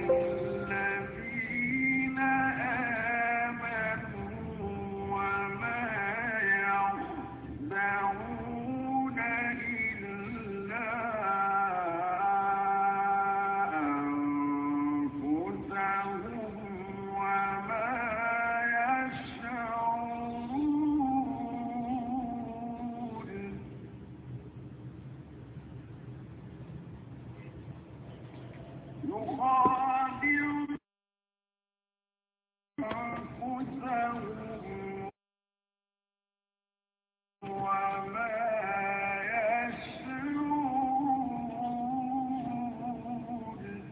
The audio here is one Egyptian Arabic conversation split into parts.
الذين آمنوا وما يخدعون إلا أنفسهم وما يشعرون يخادعون أنفسهم وما يشعرون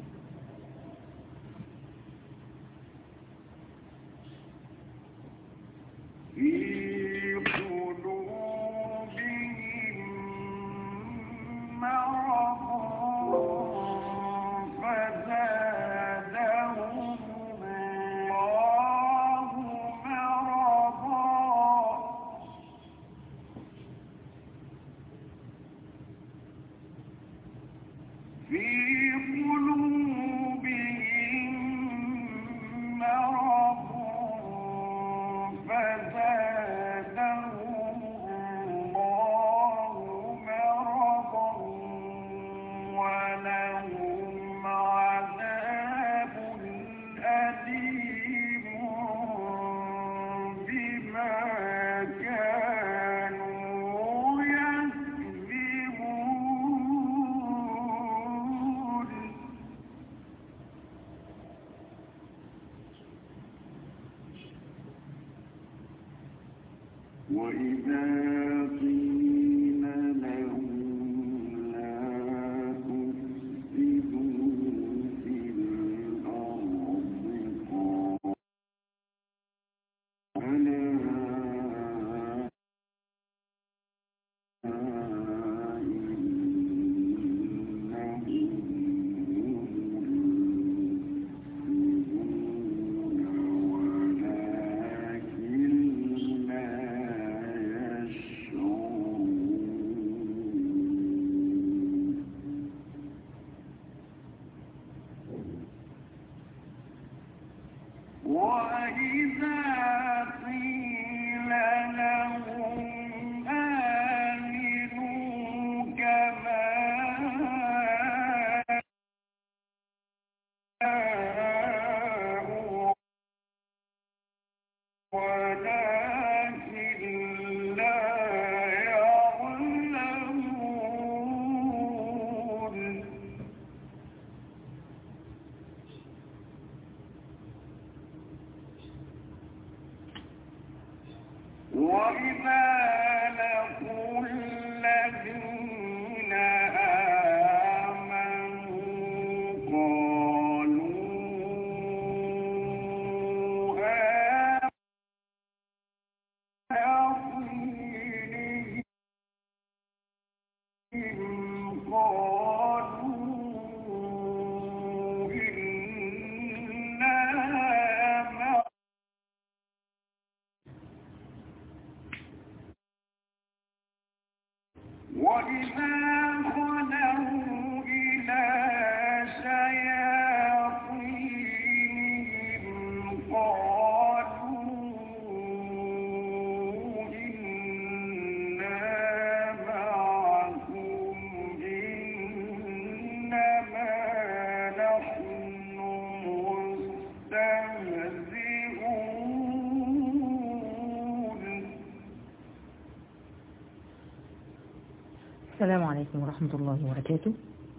في قلوبهم مرض فزادهم الله مرضا في قلوبهم مرض فزادهم الله مرضا ولهم عذاب أليم بما كانوا يكذبون وإذا قيل لهم لا تفسدوا في الأرض قالوا ولكن لا يشعرون وإذا قيل لهم آمنوا كما آمنوا ولكن لا يعلمون وإذا لقوا الذين آمنوا قالوا آمنوا قالوا إنا معكم وإذا خلوا إلى شياطينهم قالوا إنا معكم إنما نحن مستهزئون السلام عليكم ورحمة الله وبركاته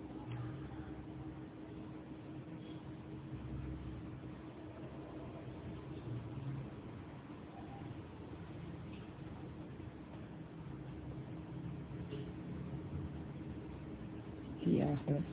دقيقة واحدة بس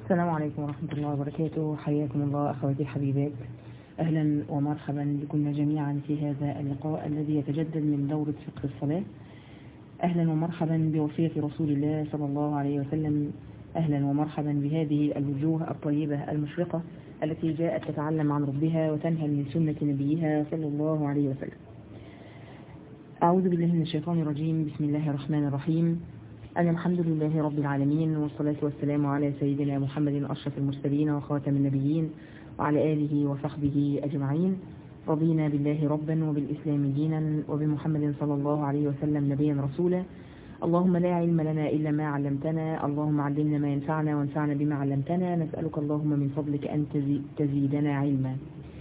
السلام عليكم ورحمة الله وبركاته حياكم الله أخواتي الحبيبات أهلا ومرحبا بكم جميعا في هذا اللقاء الذي يتجدد من دورة فقه الصلاة أهلا ومرحبا بوصية رسول الله صلى الله عليه وسلم أهلا ومرحبا بهذه الوجوه الطيبة المشرقة التي جاءت تتعلم عن ربها وتنهل من سنة نبيها صلى الله عليه وسلم أعوذ بالله من الشيطان الرجيم بسم الله الرحمن الرحيم أنا الحمد لله رب العالمين والصلاة والسلام على سيدنا محمد أشرف المرسلين وخاتم النبيين وعلى آله وصحبه أجمعين رضينا بالله ربا وبالإسلام دينا وبمحمد صلى الله عليه وسلم نبيا رسولا اللهم لا علم لنا إلا ما علمتنا اللهم علمنا ما ينفعنا وانفعنا بما علمتنا نسألك اللهم من فضلك أن تزيدنا علما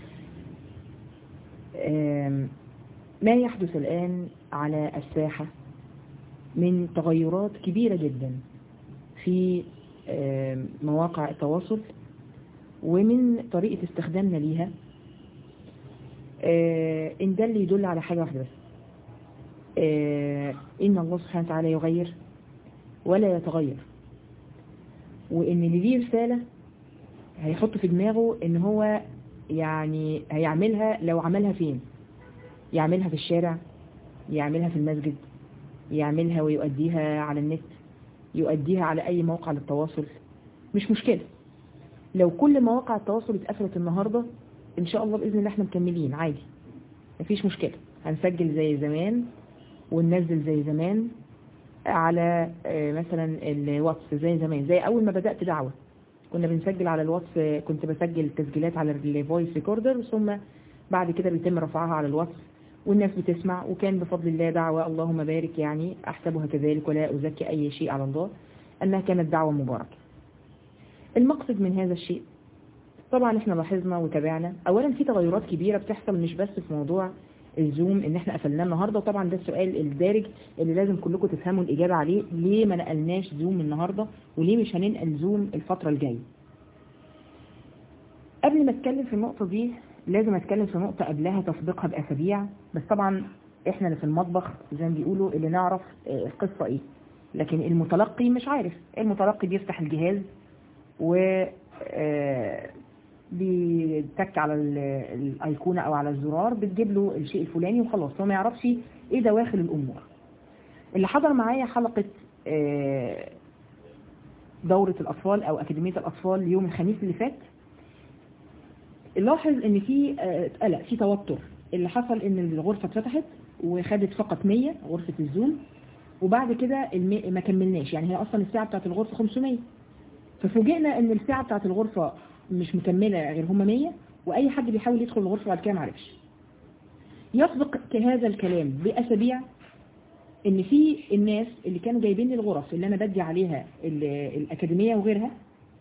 ما يحدث الآن على الساحة من تغيرات كبيرة جدا في مواقع التواصل ومن طريقة استخدامنا ليها إن ده اللي يدل على حاجة واحدة بس إن الله سبحانه وتعالى يغير ولا يتغير وإن اللي ليه رسالة هيحط في دماغه إن هو يعني هيعملها لو عملها فين يعملها في الشارع يعملها في المسجد يعملها ويؤديها على النت يؤديها على أي موقع للتواصل مش مشكلة لو كل مواقع التواصل اتقفلت النهاردة إن شاء الله بإذن الله احنا مكملين عادي مفيش مشكلة هنسجل زي زمان وننزل زي زمان على مثلا الواتس زي زمان زي أول ما بدأت دعوة كنا بنسجل على الواتس كنت بسجل تسجيلات على الفويس ريكوردر ثم بعد كده بيتم رفعها على الواتس والناس بتسمع وكان بفضل الله دعوة اللهم بارك يعني أحسبها كذلك ولا أزكي أي شيء على الله أنها كانت دعوة مباركة المقصد من هذا الشيء طبعا احنا لاحظنا وتابعنا اولا في تغيرات كبيرة بتحصل مش بس في موضوع الزوم ان احنا قفلناه النهاردة وطبعا ده السؤال الدارج اللي لازم كلكم تفهموا الاجابة عليه ليه ما نقلناش زوم النهاردة وليه مش هننقل زوم الفترة الجاية قبل ما اتكلم في النقطة دي لازم اتكلم في نقطة قبلها تسبقها باسابيع بس طبعا احنا اللي في المطبخ زي ما بيقولوا اللي نعرف القصة ايه لكن المتلقي مش عارف المتلقي بيفتح الجهاز و بيتك على الايقونه او على الزرار بتجيب له الشيء الفلاني وخلاص هو ما يعرفش ايه دواخل الامور اللي حضر معايا حلقة دورة الاطفال او اكاديمية الاطفال يوم الخميس اللي فات لاحظ ان في قلق في توتر اللي حصل ان الغرفة اتفتحت وخدت فقط 100 غرفة الزوم وبعد كده ما كملناش يعني هي اصلا الساعة بتاعت الغرفة 500 ففوجئنا ان الساعة بتاعت الغرفة مش مكملة غير هم 100 واي حد بيحاول يدخل الغرفة بعد كده ما عرفش يسبق هذا الكلام باسابيع ان في الناس اللي كانوا جايبين لي الغرف اللي انا بدي عليها الاكاديمية وغيرها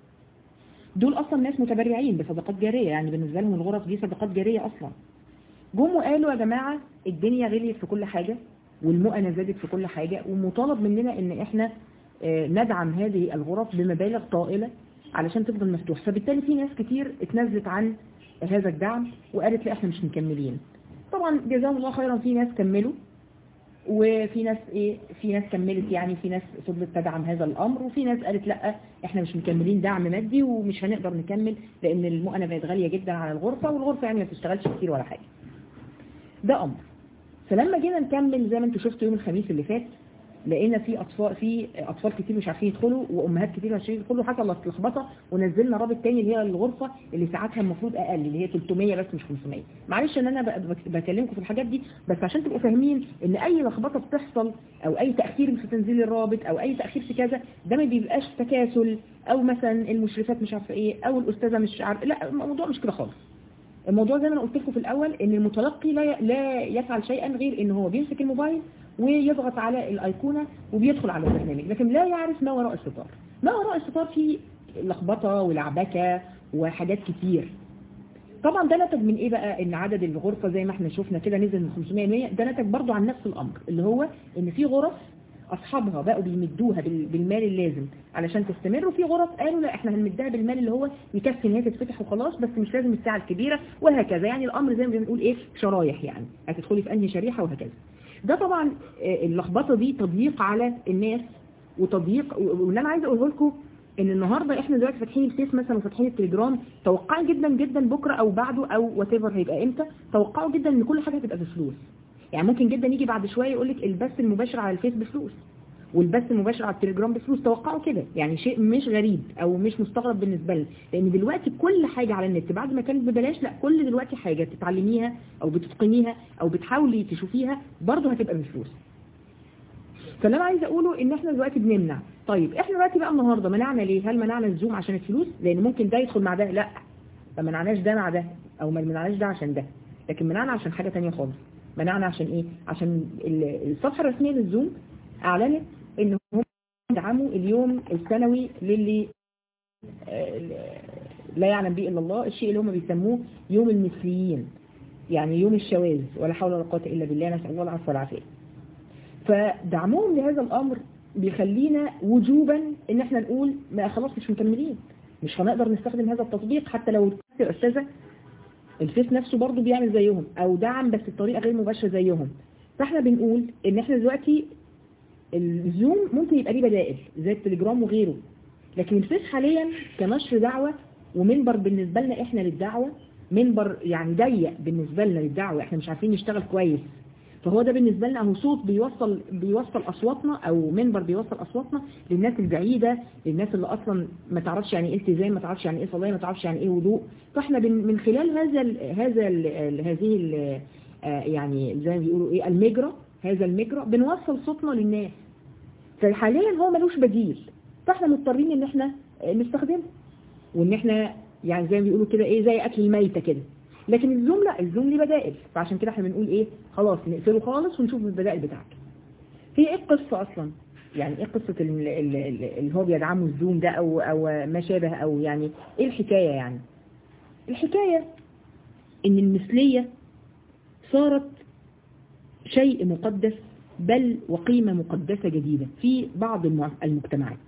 دول اصلا ناس متبرعين بصدقات جارية يعني بالنسبة لهم الغرف دي صدقات جارية اصلا جم وقالوا يا جماعة الدنيا غليت في كل حاجة والمؤنة زادت في كل حاجة ومطالب مننا ان احنا ندعم هذه الغرف بمبالغ طائلة علشان تفضل مفتوح فبالتالي في ناس كتير اتنزلت عن هذا الدعم وقالت لا احنا مش مكملين طبعا جزاهم الله خيرا في ناس كملوا وفي ناس ايه في ناس كملت يعني في ناس فضلت تدعم هذا الامر وفي ناس قالت لا احنا مش مكملين دعم مادي ومش هنقدر نكمل لان المؤنة بقت غالية جدا على الغرفة والغرفة يعني ما بتشتغلش كتير ولا حاجة ده امر فلما جينا نكمل زي ما انتم شفتوا يوم الخميس اللي فات لقينا في اطفال في اطفال كتير مش عارفين يدخلوا وامهات كتير مش عارفين يدخلوا حصلت لخبطه ونزلنا رابط تاني اللي هي الغرفه اللي ساعتها المفروض اقل اللي هي 300 بس مش 500 معلش ان انا بكلمكم في الحاجات دي بس عشان تبقوا فاهمين ان اي لخبطه بتحصل او اي تاخير في تنزيل الرابط او اي تاخير في كذا ده ما بيبقاش تكاسل او مثلا المشرفات مش عارفه ايه او الاستاذه مش عارفه لا الموضوع مش كده خالص الموضوع زي ما انا قلت لكم في الاول ان المتلقي لا لا يفعل شيئا غير ان هو بيمسك الموبايل ويضغط على الايقونه وبيدخل على البرنامج لكن لا يعرف ما وراء الستار ما وراء الستار فيه لخبطه ولعبكه وحاجات كتير طبعا ده نتج من ايه بقى ان عدد الغرفه زي ما احنا شفنا كده نزل من 500 100 ده نتج برضو عن نفس الامر اللي هو ان في غرف اصحابها بقوا بيمدوها بالمال اللازم علشان تستمر وفي غرف قالوا لا احنا هنمدها بالمال اللي هو يكفي ان هي تتفتح وخلاص بس مش لازم الساعه الكبيره وهكذا يعني الامر زي ما بنقول ايه شرايح يعني هتدخلي في انهي شريحه وهكذا ده طبعا اللخبطه دي تضييق على الناس وتضييق واللي انا عايزه اقوله لكم ان النهارده احنا دلوقتي فاتحين الفيس مثلا وفاتحين التليجرام توقعي جدا جدا بكره او بعده او وات ايفر هيبقى امتى توقعوا جدا ان كل حاجه هتبقى بفلوس يعني ممكن جدا يجي بعد شويه يقول لك البث المباشر على الفيس بفلوس والبث المباشر على التليجرام بفلوس توقعوا كده يعني شيء مش غريب او مش مستغرب بالنسبه لنا لان دلوقتي كل حاجه على النت بعد ما كانت ببلاش لا كل دلوقتي حاجه تتعلميها او بتتقنيها او بتحاولي تشوفيها برضه هتبقى بفلوس فاللي انا عايزه اقوله ان احنا دلوقتي بنمنع طيب احنا دلوقتي بقى النهارده منعنا ليه هل منعنا الزوم عشان الفلوس لان ممكن ده يدخل مع ده لا ما منعناش ده مع ده او ما منعناش ده عشان ده لكن منعنا عشان حاجه تانية خالص منعنا عشان ايه عشان ال- الصفحه الرسميه للزوم اعلنت ان هم يدعموا اليوم السنوي للي آه، لا يعلم به الا الله الشيء اللي هم بيسموه يوم المثليين يعني يوم الشواذ ولا حول ولا قوه الا بالله نسال الله العفو والعافيه فدعمهم لهذا الامر بيخلينا وجوبا ان احنا نقول ما خلاص مش مكملين مش هنقدر نستخدم هذا التطبيق حتى لو يا استاذه الفيس نفسه برضو بيعمل زيهم او دعم بس بطريقه غير مباشره زيهم فاحنا بنقول ان احنا دلوقتي الزوم ممكن يبقى ليه بدائل زي التليجرام وغيره لكن الفيس حاليا كنشر دعوة ومنبر بالنسبة لنا احنا للدعوة منبر يعني ضيق بالنسبة لنا للدعوة احنا مش عارفين نشتغل كويس فهو ده بالنسبة لنا هو صوت بيوصل بيوصل أصواتنا أو منبر بيوصل أصواتنا للناس البعيدة للناس اللي أصلا ما تعرفش يعني إيه التزام ما تعرفش يعني إيه صلاة ما تعرفش يعني إيه وضوء فإحنا بن- من خلال هذا ال هذا ال هذه ال يعني زي ما بيقولوا إيه المجرى هذا المجرى بنوصل صوتنا للناس فحاليا هو ملوش بديل فاحنا مضطرين ان احنا نستخدمه وان احنا يعني زي ما بيقولوا كده ايه زي اكل الميتة كده لكن الزوم لا الزوم ليه بدائل فعشان كده احنا بنقول ايه خلاص نقفله خالص ونشوف البدائل بتاعته هي ايه القصة اصلا يعني ايه قصة ال- ال- ال- اللي هو بيدعموا الزوم ده او او ما شابه او يعني ايه الحكاية يعني الحكاية ان المثلية صارت شيء مقدس بل وقيمة مقدسة جديدة في بعض المع- المجتمعات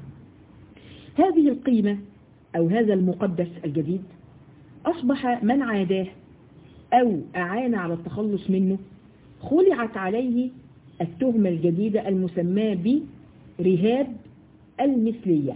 هذه القيمة أو هذا المقدس الجديد أصبح من عاداه أو أعان على التخلص منه خلعت عليه التهمة الجديدة المسماة برهاب المثلية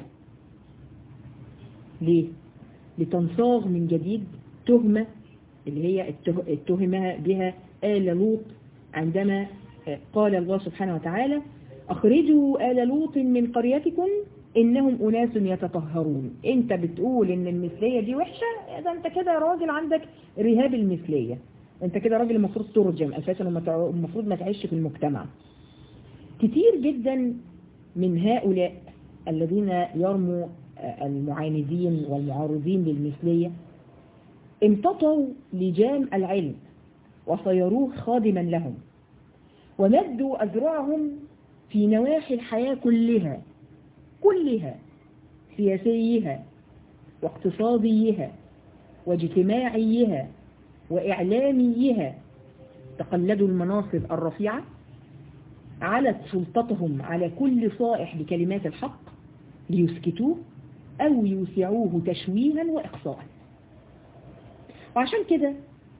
ليه؟ لتنصاغ من جديد تهمة اللي هي الته- التهمة بها آل لوط عندما قال الله سبحانه وتعالى أخرجوا آل لوط من قريتكم إنهم أناس يتطهرون أنت بتقول إن المثلية دي وحشة ده أنت كده راجل عندك رهاب المثلية أنت كده راجل المفروض ترجم أساسا وما تع- المفروض ما تعيش في المجتمع كتير جدا من هؤلاء الذين يرموا المعاندين والمعارضين للمثلية امتطوا لجام العلم وصيروه خادما لهم ومدوا أذرعهم في نواحي الحياة كلها كلها سياسيها واقتصاديها واجتماعيها وإعلاميها تقلدوا المناصب الرفيعة علت سلطتهم على كل صائح بكلمات الحق ليسكتوه أو يوسعوه تشويها وإقصاء وعشان كده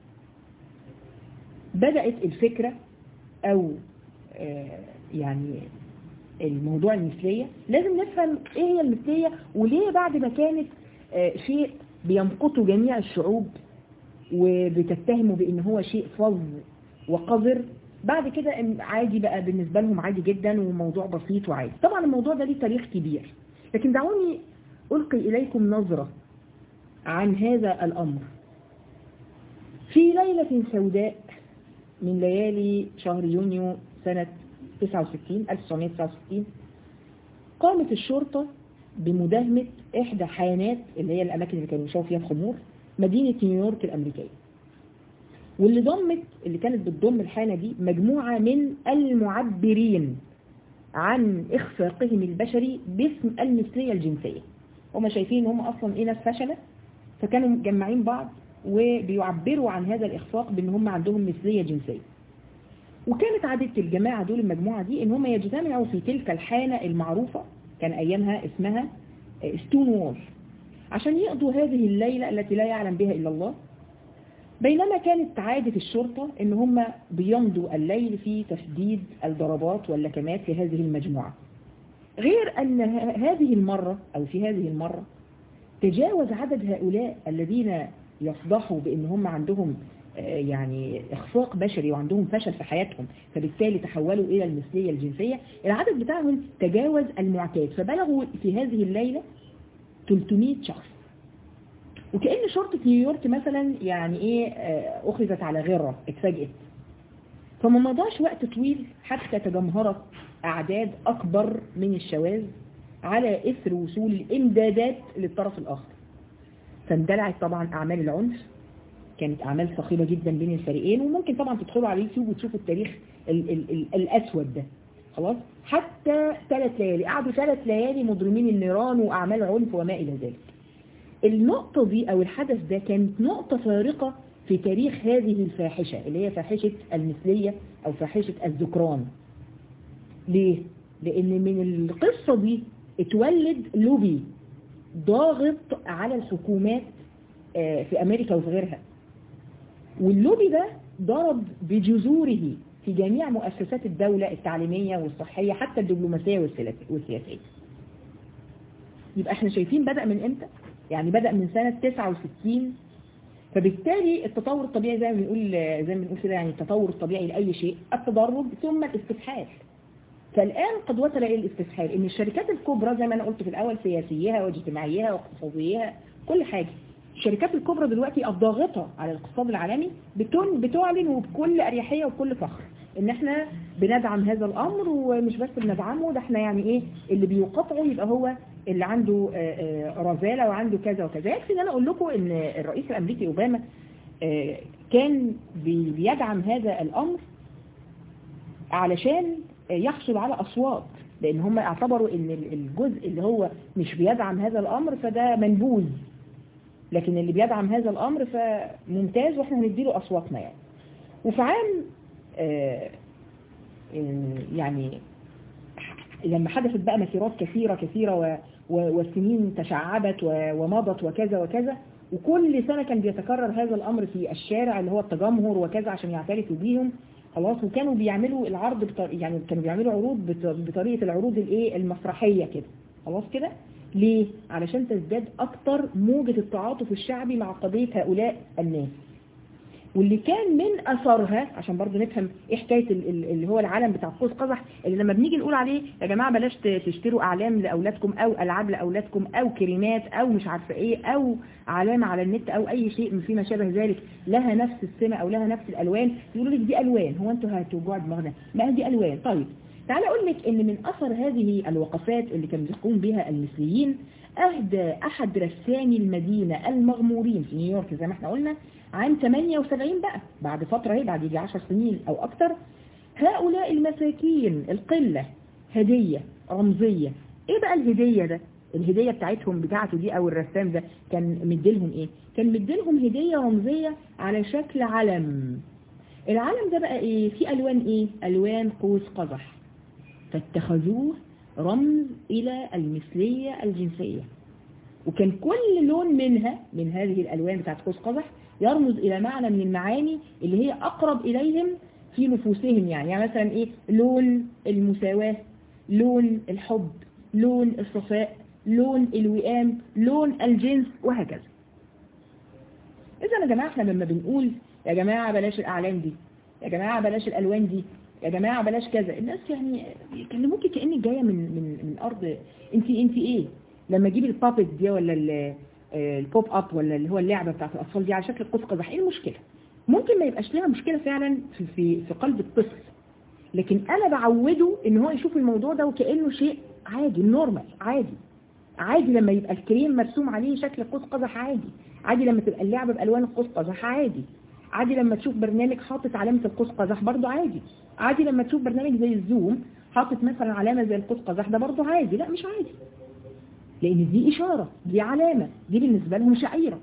بدأت الفكرة أو آه، يعني الموضوع المثلية لازم نفهم ايه هي المثلية وليه بعد ما كانت آه، شيء بيمقته جميع الشعوب وبتتهمه بان هو شيء فظ وقذر بعد كده إن عادي بقى بالنسبة لهم عادي جدا وموضوع بسيط وعادي طبعا الموضوع ده ليه تاريخ كبير لكن دعوني ألقي إليكم نظرة عن هذا الأمر في ليلة سوداء من ليالي شهر يونيو سنة 69 1969 قامت الشرطة بمداهمة إحدى حانات اللي هي الأماكن اللي كانوا بيشربوا فيها الخمور مدينة نيويورك الأمريكية واللي ضمت اللي كانت بتضم الحانة دي مجموعة من المعبرين عن إخفاقهم البشري باسم المثلية الجنسية هما شايفين هم أصلا إيه ناس فشلة فكانوا مجمعين بعض وبيعبروا عن هذا الإخفاق بأن هم عندهم مثلية جنسية وكانت عادة الجماعة دول المجموعة دي ان هم يجتمعوا في تلك الحانة المعروفة كان ايامها اسمها ستون وول عشان يقضوا هذه الليلة التي لا يعلم بها الا الله بينما كانت عادة الشرطة ان هم بيمضوا الليل في تسديد الضربات واللكمات في هذه المجموعة غير أن ه- هذه المرة أو في هذه المرة تجاوز عدد هؤلاء الذين يفضحوا بأن هم عندهم آه، يعني إخفاق بشري وعندهم فشل في حياتهم فبالتالي تحولوا إلى المثلية الجنسية العدد بتاعهم تجاوز المعتاد فبلغوا في هذه الليلة 300 شخص وكأن شرطة نيويورك مثلا يعني إيه آه، أخذت على غرة اتفاجئت فما مضاش وقت طويل حتى تجمهرت أعداد أكبر من الشواذ على إثر وصول الإمدادات للطرف الآخر فاندلعت طبعا أعمال العنف كانت أعمال صخيبة جدا بين الفريقين وممكن طبعا تدخلوا على اليوتيوب وتشوفوا التاريخ ال ال ال الأسود ده خلاص حتى ثلاث ليالي قعدوا ثلاث ليالي مضرمين النيران وأعمال عنف وما إلى ذلك النقطة دي أو الحدث ده كانت نقطة فارقة في تاريخ هذه الفاحشة اللي هي فاحشة المثلية أو فاحشة الذكران ليه؟ لأن من القصة دي اتولد لوبي ضاغط على الحكومات آه، في أمريكا وفي غيرها واللوبي ده ضرب بجذوره في جميع مؤسسات الدولة التعليمية والصحية حتى الدبلوماسية والسلا- والسياسية يبقى احنا شايفين بدأ من امتى؟ يعني بدأ من سنة 69 فبالتالي التطور الطبيعي زي ما بنقول زي ما بنقول كده يعني التطور الطبيعي لأي شيء التدرج ثم الاستفحال فالآن قد وصل إلى الاستفحال إن الشركات الكبرى زي ما أنا قلت في الأول سياسيها واجتماعيها واقتصاديها كل حاجة الشركات الكبرى دلوقتي الضاغطة على الاقتصاد العالمي بتن بتعلن وبكل أريحية وبكل فخر إن إحنا بندعم هذا الأمر ومش بس بندعمه ده إحنا يعني إيه اللي بيقاطعه يبقى هو اللي عنده آه، آه، رذالة وعنده كذا وكذا يكفي إن أنا أقول لكم إن الرئيس الأمريكي أوباما آه، كان بي- بيدعم هذا الأمر علشان يحصل على أصوات لأن هم اعتبروا إن الجزء اللي هو مش بيدعم هذا الأمر فده منبوذ لكن اللي بيدعم هذا الأمر فممتاز وإحنا هنديله أصواتنا يعني وفي عام آه، آه، يعني لما حدثت بقى مسيرات كثيرة كثيرة و- و- والسنين تشعبت و- ومضت وكذا وكذا وكل سنة كان بيتكرر هذا الأمر في الشارع اللي هو التجمهر وكذا عشان يعترفوا بيهم خلاص وكانوا بيعملوا العرض بطر... يعني كانوا بيعملوا عروض بط... بطريقة العروض الايه المسرحية كده خلاص كده ليه؟ علشان تزداد أكتر موجة التعاطف الشعبي مع قضية هؤلاء الناس واللي كان من اثرها عشان برضو نفهم ايه حكايه ال- ال- اللي هو العالم بتاع قوس قزح اللي لما بنيجي نقول عليه يا جماعه بلاش ت- تشتروا اعلام لاولادكم او العاب لاولادكم او كريمات او مش عارفه ايه او علامه على النت او اي شيء من فيما شابه ذلك لها نفس السمه او لها نفس الالوان يقولوا لك دي الوان هو انتوا هتوجعوا دماغنا ما هي دي الوان طيب تعالى اقول لك ان من اثر هذه الوقفات اللي كانوا بيقوم بها المثليين اهدى احد رسامي المدينه المغمورين في نيويورك زي ما احنا قلنا عام 78 بقى بعد فترة اهي بعد يجي 10 سنين او اكتر هؤلاء المساكين القلة هدية رمزية ايه بقى الهدية ده الهدية بتاعتهم بتاعته دي او الرسام ده كان مديلهم ايه كان مديلهم هدية رمزية على شكل علم العلم ده بقى ايه في الوان ايه الوان قوس قزح فاتخذوه رمز الى المثلية الجنسية وكان كل لون منها من هذه الالوان بتاعت قوس قزح يرمز إلى معنى من المعاني اللي هي أقرب إليهم في نفوسهم يعني يعني مثلا إيه لون المساواة لون الحب لون الصفاء لون الوئام لون الجنس وهكذا إذا يا جماعة احنا لما بنقول يا جماعة بلاش الأعلام دي يا جماعة بلاش الألوان دي يا جماعة بلاش كذا الناس يعني يكلموكي كأنك جاية من من من أرض انت انت ايه لما تجيبي البابت دي ولا ال- البوب اب ولا اللي هو اللعبة بتاعت الأطفال دي على شكل قوس قزح ايه المشكلة ممكن ما يبقاش لها مشكلة فعلا في, في, في قلب الطفل لكن انا بعوده ان هو يشوف الموضوع ده وكأنه شيء عادي نورمال عادي عادي لما يبقى الكريم مرسوم عليه شكل قوس قزح عادي عادي لما تبقى اللعبة بألوان القوس قزح عادي عادي لما تشوف برنامج حاطط علامة القوس قزح برضه عادي عادي لما تشوف برنامج زي الزوم حاطط مثلا علامة زي القوس قزح ده برضه عادي لا مش عادي لان دي اشارة دي علامة دي بالنسبة لهم شعيرة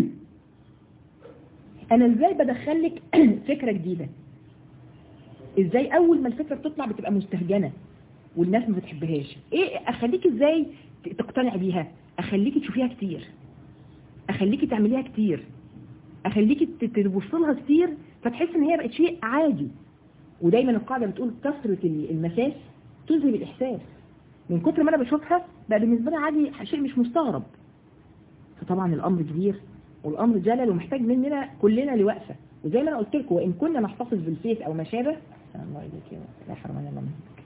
انا ازاي بدخلك فكرة جديدة ازاي اول ما الفكرة بتطلع بتبقى مستهجنة والناس ما بتحبهاش ايه اخليك ازاي تقتنع بيها اخليكي تشوفيها كتير اخليكي تعمليها كتير اخليكي تبص لها كتير فتحس ان هي بقت شيء عادي ودايما القاعدة بتقول كثرة المساس تذهب الاحساس من كتر ما انا بشوفها بقى بالنسبه لي عادي شيء مش مستغرب فطبعا الامر كبير والامر جلل ومحتاج مننا كلنا لوقفه وزي ما انا قلت لكم وان كنا نحتفظ بالفيس او ما شابه الله يديك لا حرمان الله منك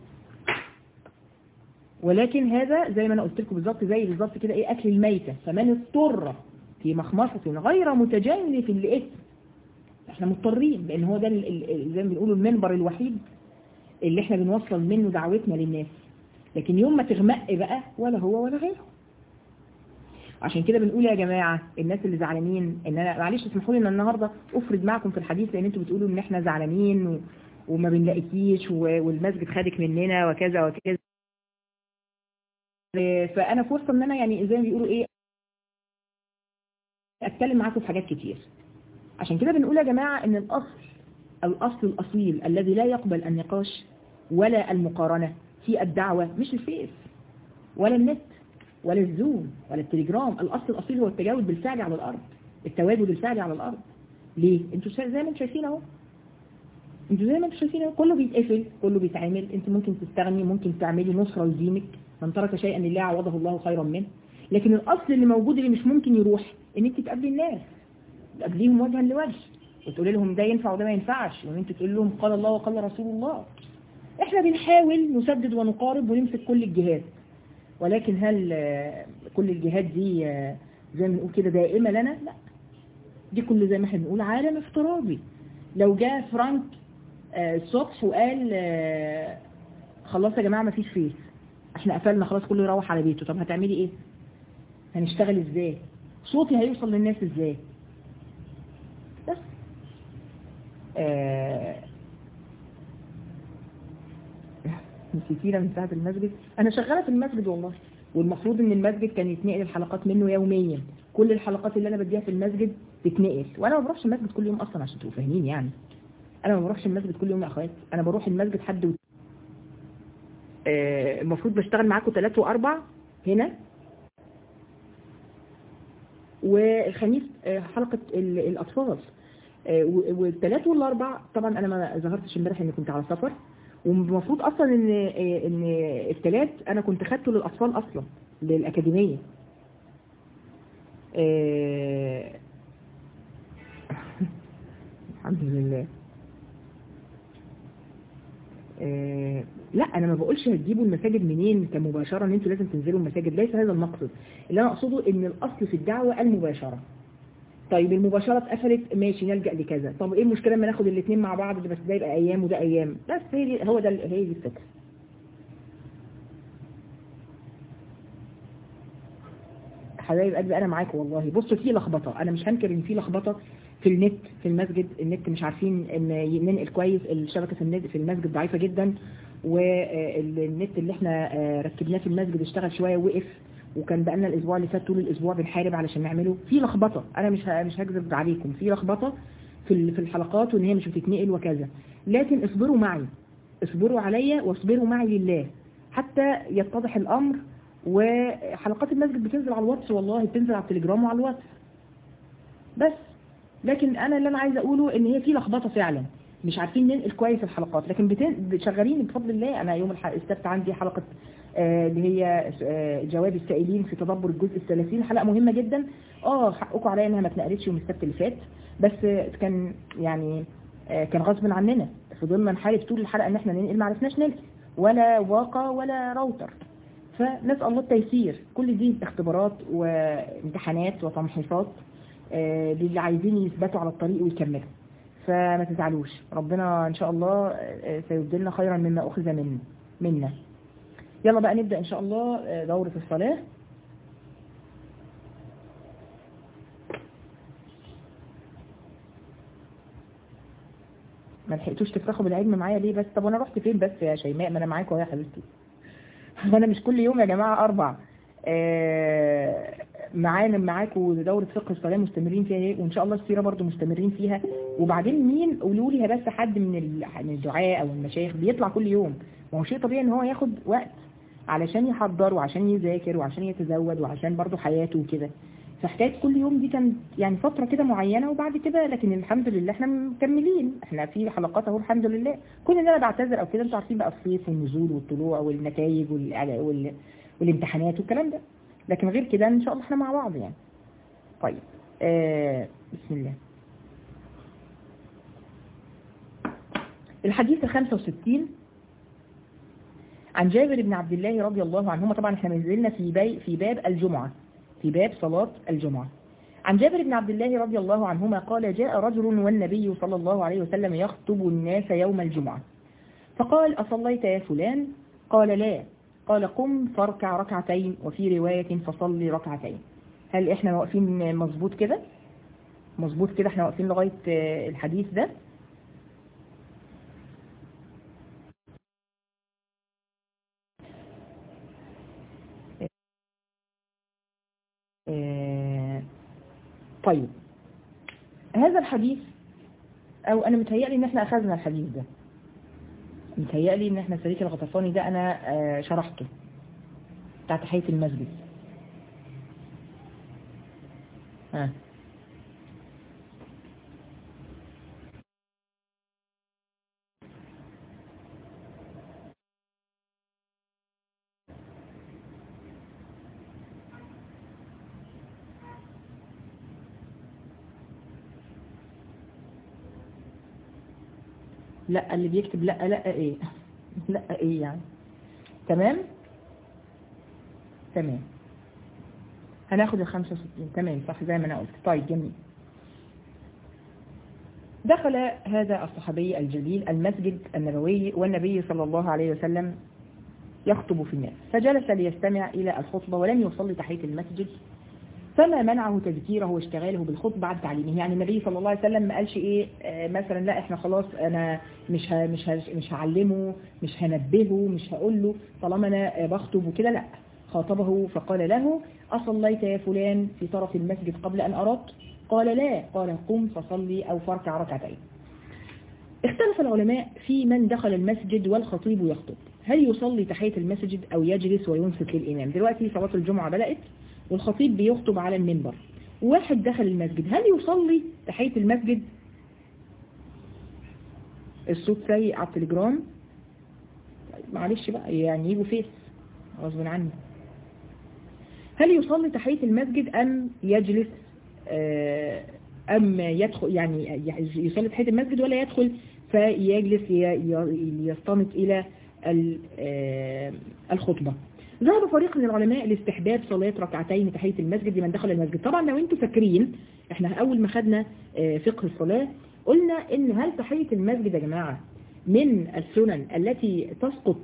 ولكن هذا زي ما انا قلت لكم بالظبط زي بالظبط كده ايه اكل الميته فمن اضطر في مخمصه غير متجانف لاثم احنا مضطرين لان هو ده ال- ال- زي ما بنقولوا المنبر الوحيد اللي احنا بنوصل منه دعوتنا للناس لكن يوم ما تغمق بقى ولا هو ولا غيره عشان كده بنقول يا جماعة الناس اللي زعلانين ان انا معلش اسمحوا لي ان النهارده افرد معكم في الحديث لان انتوا بتقولوا ان احنا زعلانين و... وما بنلاقيكيش و... والمسجد خدك مننا وكذا وكذا فانا فرصه ان انا يعني زي ما بيقولوا ايه اتكلم معاكم في حاجات كتير عشان كده بنقول يا جماعة ان الاصل الاصل الاصيل الذي لا يقبل النقاش ولا المقارنة في الدعوة مش الفيس ولا النت ولا الزوم ولا التليجرام الاصل الاصيل هو التجاوب بالفعل على الارض التواجد الفعلي على الارض ليه انتوا شا- زي ما انتم شايفين اهو انتوا زي ما انتم شايفين اهو كله بيتقفل كله بيتعمل انت ممكن تستغني ممكن تعملي نصرة لدينك من ترك شيئا لله عوضه الله خيرا منه لكن الاصل اللي موجود اللي مش ممكن يروح ان انت تقابلي الناس تقابليهم وجها لوجه وتقولي لهم ده ينفع وده ما ينفعش وان انت تقول لهم قال الله وقال رسول الله احنا بنحاول نسدد ونقارب ونمسك كل الجهات ولكن هل آه، كل الجهات دي آه، زي ما بنقول كده دائمة لنا لا دي كل زي ما احنا بنقول عالم افتراضي لو جاء فرانك آه، الصبح وقال آه، خلاص يا جماعة ما فيش فيس احنا قفلنا خلاص كله يروح على بيته طب هتعملي ايه هنشتغل ازاي صوتي هيوصل للناس ازاي بس آه، نسيتينا من ساعة المسجد انا شغالة في المسجد والله والمفروض ان المسجد كان يتنقل الحلقات منه يوميا كل الحلقات اللي انا بديها في المسجد تتنقل وانا ما بروحش المسجد كل يوم اصلا عشان تبقوا فاهمين يعني انا ما بروحش المسجد كل يوم يا اخوات انا بروح المسجد حد و... آه، المفروض بشتغل معاكم ثلاث واربع هنا والخميس آه، حلقة ال- الأطفال آه، و- والثلاث والأربع طبعا أنا ما ظهرتش امبارح إني كنت على سفر والمفروض أصلا إن آه، إن الثلاث أنا كنت خدته للأطفال أصلا للأكاديمية آه، الحمد لله آه، لا انا ما بقولش هتجيبوا المساجد منين كمباشرة ان انتوا لازم تنزلوا المساجد ليس هذا المقصد اللي انا اقصده ان الاصل في الدعوة المباشرة طيب المباشرة اتقفلت ماشي نلجأ لكذا طب ايه المشكلة لما ناخد الاثنين مع بعض بس ده يبقى ايام وده ايام بس هي دي هو ده هي دي الفكرة حبايب قلبي انا معاكم والله بصوا في لخبطه انا مش هنكر ان في لخبطه في النت في المسجد النت مش عارفين ان ننقل كويس الشبكه في النت في المسجد ضعيفه جدا والنت اللي احنا آه، ركبناه في المسجد اشتغل شويه وقف وكان بقالنا الاسبوع اللي فات طول الاسبوع بنحارب علشان نعمله في لخبطه انا مش ه- مش هكذب عليكم في لخبطه في ال- في الحلقات وان هي مش بتتنقل وكذا لكن اصبروا معي اصبروا عليا واصبروا معي لله حتى يتضح الامر وحلقات المسجد بتنزل على الواتس والله بتنزل على التليجرام وعلى الواتس بس لكن انا اللي انا عايزه اقوله ان هي في لخبطه فعلا مش عارفين ننقل كويس الحلقات لكن بتن... شغالين بفضل الله انا يوم الح... السبت عندي حلقه آه، اللي هي آه، جواب السائلين في تدبر الجزء الثلاثين حلقه مهمه جدا اه حقكم عليا انها ما اتنقلتش يوم السبت اللي فات بس آه، كان يعني آه، كان غصب عننا فضلنا نحارب طول الحلقه ان احنا ننقل ما عرفناش ننقل ولا واقع ولا راوتر فنسأل الله التيسير كل دي اختبارات وامتحانات وتمحيصات آه، للي عايزين يثبتوا على الطريق ويكملوا فما تزعلوش ربنا ان شاء الله آه، سيبدلنا خيرا مما اخذ من منا يلا بقى نبدأ ان شاء الله آه، دورة الصلاة ما لحقتوش تفرحوا بالعلم معايا ليه بس طب وانا رحت فين بس يا شيماء ما انا معاكم أهو يا حبيبتي وانا مش كل يوم يا جماعة اربع آه، معانا معاكم دورة فقه الصلاة مستمرين فيها ايه وان شاء الله السيرة برضو مستمرين فيها وبعدين مين قولوا لي بس حد من ال- من الدعاء او المشايخ بيطلع كل يوم ما هو شيء طبيعي ان هو ياخد وقت علشان يحضر وعشان يذاكر وعشان يتزود وعشان برضو حياته وكده فحكاية كل يوم دي كانت يعني فترة كده معينة وبعد كده لكن الحمد لله احنا مكملين احنا في حلقات اهو الحمد لله كل ان انا بعتذر او كده انتوا عارفين بقى الصيف والنزول والطلوع والنتائج وال... وال... والامتحانات والكلام ده لكن غير كده ان شاء الله احنا مع بعض يعني طيب آه بسم الله الحديث ال 65 عن جابر بن عبد الله رضي الله عنهما طبعا احنا ما زلنا في بي في باب الجمعة في باب صلاة الجمعة عن جابر بن عبد الله رضي الله عنهما قال جاء رجل والنبي صلى الله عليه وسلم يخطب الناس يوم الجمعة فقال أصليت يا فلان قال لا قال قم فاركع ركعتين وفي رواية فصلي ركعتين هل احنا واقفين مظبوط كده مظبوط كده احنا واقفين لغاية الحديث ده طيب هذا الحديث او انا متهيألي ان احنا اخذنا الحديث ده متهيألي ان احنا سريك الغطفاني ده انا شرحته بتاع تحية المسجد ها لا اللي بيكتب لا لا ايه لا ايه يعني تمام تمام هناخد ال 65 تمام صح زي ما انا قلت طيب جميل دخل هذا الصحابي الجليل المسجد النبوي والنبي صلى الله عليه وسلم يخطب في الناس فجلس ليستمع إلى الخطبة ولم يصلي تحية المسجد فما منعه تذكيره واشتغاله بالخطبة بعد تعليمه يعني النبي صلى الله عليه وسلم ما قالش ايه آه مثلا لا احنا خلاص انا مش ها مش ها مش هعلمه مش هنبهه مش هقول له طالما انا بخطب وكده لا خاطبه فقال له أصليت يا فلان في طرف المسجد قبل أن أردت قال لا قال قم فصلي أو فاركع ركعتين اختلف العلماء في من دخل المسجد والخطيب يخطب هل يصلي تحية المسجد أو يجلس وينصت للإمام دلوقتي صلاة الجمعة بدأت والخطيب بيخطب على المنبر واحد دخل المسجد هل يصلي تحية المسجد الصوت سيء على التليجرام معلش بقى يعني يجوا فيس غصب عني هل يصلي تحية المسجد أم يجلس أم يدخل يعني يصلي تحية المسجد ولا يدخل فيجلس يستمت إلى الخطبة ذهب فريق من العلماء لاستحباب صلاة ركعتين تحية المسجد لمن دخل المسجد طبعا لو انتم فاكرين احنا اول ما خدنا فقه الصلاة قلنا ان هل تحية المسجد يا جماعة من السنن التي تسقط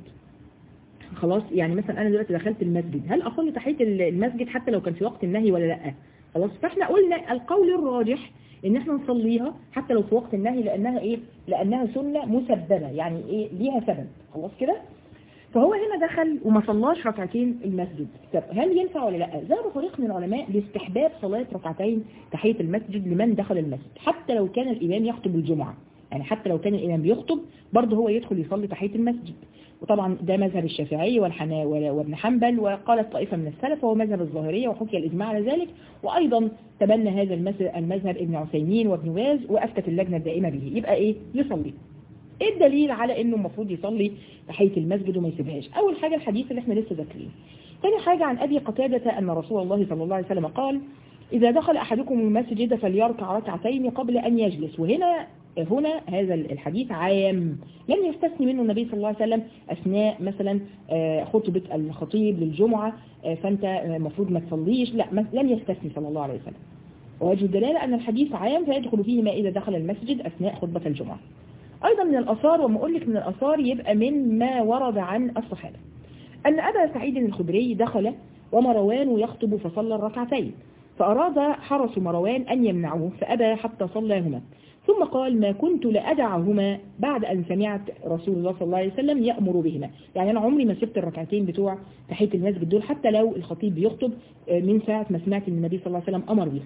خلاص يعني مثلا انا دلوقتي دخلت المسجد هل اصلي تحية المسجد حتى لو كان في وقت النهي ولا لا خلاص فاحنا قلنا القول الراجح ان احنا نصليها حتى لو في وقت النهي لانها ايه لانها سنة مسببة يعني ايه ليها سبب خلاص كده فهو هنا دخل وما صلاش ركعتين المسجد طب هل ينفع ولا لا ذهب فريق من العلماء لاستحباب صلاة ركعتين تحية المسجد لمن دخل المسجد حتى لو كان الإمام يخطب الجمعة يعني حتى لو كان الإمام بيخطب برضه هو يدخل يصلي تحية المسجد وطبعا ده مذهب الشافعي والحنا وابن حنبل وقالت طائفة من السلف وهو مذهب الظاهرية وحكي الإجماع على ذلك وأيضا تبنى هذا المذهب ابن عثيمين وابن باز وأفتت اللجنة الدائمة به يبقى إيه يصلي ايه الدليل على انه المفروض يصلي تحية المسجد وما يسيبهاش اول حاجة الحديث اللي احنا لسه ذاكرينه ثاني حاجة عن ابي قتادة ان رسول الله صلى الله عليه وسلم قال اذا دخل احدكم المسجد فليركع ركعتين قبل ان يجلس وهنا هنا هذا الحديث عام لم يستثني منه النبي صلى الله عليه وسلم اثناء مثلا خطبة الخطيب للجمعة فانت المفروض ما تصليش لا لم يستثني صلى الله عليه وسلم ووجه الدلالة ان الحديث عام فيدخل فيه ما اذا دخل المسجد اثناء خطبة الجمعة أيضا من الأثار وما أقول لك من الأثار يبقى من ما ورد عن الصحابة أن أبا سعيد الخدري دخل ومروان يخطب فصلى الركعتين فأراد حرس مروان أن يمنعوه فأبى حتى صلىهما ثم قال ما كنت لأدعهما بعد أن سمعت رسول الله صلى الله عليه وسلم يأمر بهما يعني أنا عمري ما سبت الركعتين بتوع تحية المسجد دول حتى لو الخطيب بيخطب من ساعة ما سمعت أن النبي صلى الله عليه وسلم أمر بها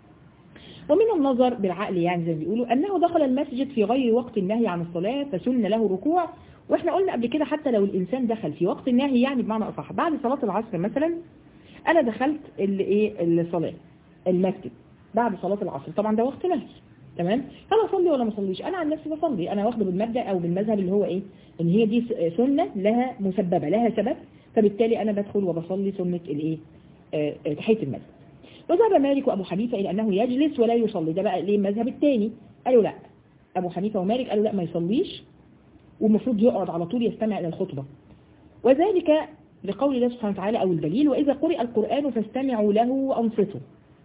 ومن النظر بالعقل يعني زي ما بيقولوا أنه دخل المسجد في غير وقت النهي عن الصلاة فسن له ركوع واحنا قلنا قبل كده حتى لو الإنسان دخل في وقت النهي يعني بمعنى أصح بعد صلاة العصر مثلا أنا دخلت ايه الصلاة المسجد بعد صلاة العصر طبعا ده وقت نهي تمام هل اصلي ولا ما اصليش انا عن نفسي بصلي انا واخده بالمبدا او بالمذهب اللي هو ايه ان هي دي س- سنه لها مسببه لها سبب فبالتالي انا بدخل وبصلي سنه الايه آه، آه، تحيه المسجد وذهب مالك وابو حنيفه الى انه يجلس ولا يصلي ده بقى ليه المذهب الثاني قالوا لا ابو حنيفه ومالك قالوا لا ما يصليش والمفروض يقعد على طول يستمع الى الخطبه وذلك لقول الله سبحانه وتعالى او الدليل واذا قرئ القران فاستمعوا له وانصتوا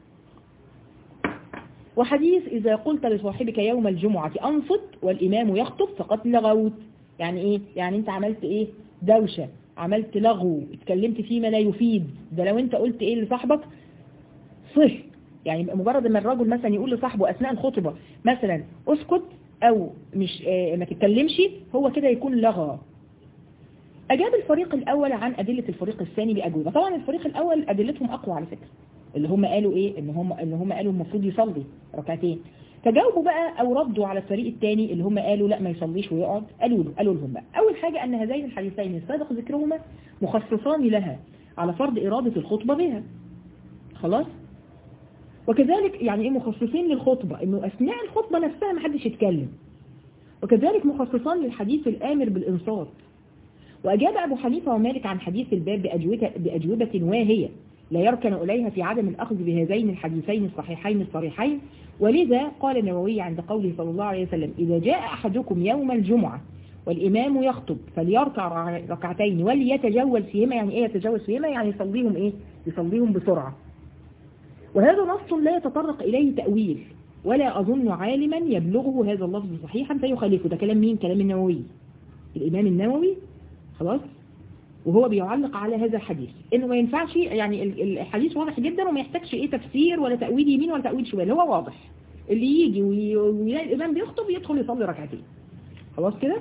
وحديث إذا قلت لصاحبك يوم الجمعة أنصت والإمام يخطب فقد لغوت يعني إيه؟ يعني أنت عملت إيه؟ دوشة عملت لغو اتكلمت فيما لا يفيد ده لو أنت قلت إيه لصاحبك صح يعني يبقى مجرد ما الرجل مثلا يقول لصاحبه أثناء الخطبة مثلا اسكت أو مش آه ما تتكلمش هو كده يكون لغى أجاب الفريق الأول عن أدلة الفريق الثاني بأجوبة طبعا الفريق الأول أدلتهم أقوى على فكرة اللي هم قالوا ايه ان هم ان هم قالوا المفروض يصلي ركعتين فجاوبوا بقى او ردوا على الفريق الثاني اللي هم قالوا لا ما يصليش ويقعد قالوا له قالوا لهم بقى اول حاجة ان هذين الحديثين السابق ذكرهما مخصصان لها على فرض إرادة الخطبة بها خلاص وكذلك يعني ايه مخصصين للخطبة انه اثناء الخطبة نفسها ما حدش يتكلم وكذلك مخصصان للحديث الآمر بالإنصات وأجاب أبو حنيفة ومالك عن حديث الباب بأجوبة, بأجوبة واهية لا يركن إليها في عدم الأخذ بهذين الحديثين الصحيحين الصريحين ولذا قال النووي عند قوله صلى الله عليه وسلم إذا جاء أحدكم يوم الجمعة والإمام يخطب فليركع ركعتين وليتجول فيهما يعني إيه يتجول فيهما يعني يصليهم إيه يصليهم بسرعة وهذا نص لا يتطرق إليه تأويل ولا أظن عالما يبلغه هذا اللفظ صحيحا فيخالفه ده كلام مين كلام النووي الإمام النووي خلاص وهو بيعلق على هذا الحديث انه ما ينفعش يعني الحديث واضح جدا وما يحتاجش ايه تفسير ولا تأويل يمين ولا تأويل شمال هو واضح اللي يجي ويلاقي الامام بيخطب يدخل يصلي ركعتين خلاص كده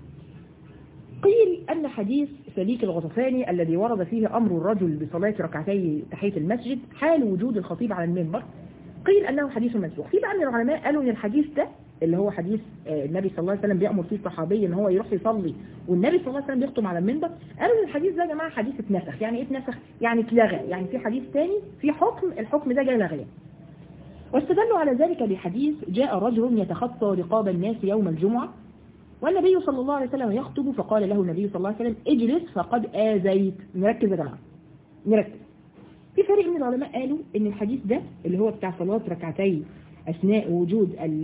قيل ان حديث سليك الغطفاني الذي ورد فيه امر الرجل بصلاة ركعتي تحية المسجد حال وجود الخطيب على المنبر قيل انه حديث منسوخ في بقى من العلماء قالوا ان الحديث ده اللي هو حديث النبي صلى الله عليه وسلم بيأمر فيه الصحابي ان هو يروح يصلي والنبي صلى الله عليه وسلم بيخطب على المنبر قالوا ان الحديث ده يا جماعه حديث اتنسخ يعني ايه اتنسخ يعني اتلغى يعني في حديث تاني في حكم الحكم ده جاي لغيه واستدلوا على ذلك بحديث جاء رجل يتخطى رقاب الناس يوم الجمعة والنبي صلى الله عليه وسلم يخطب فقال له النبي صلى الله عليه وسلم اجلس فقد آذيت نركز يا جماعه نركز في فريق من العلماء قالوا ان الحديث ده اللي هو بتاع صلاة ركعتي اثناء وجود ال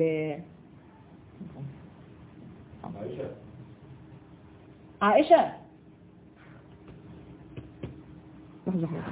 عائشة عائشة لحظة حضرتك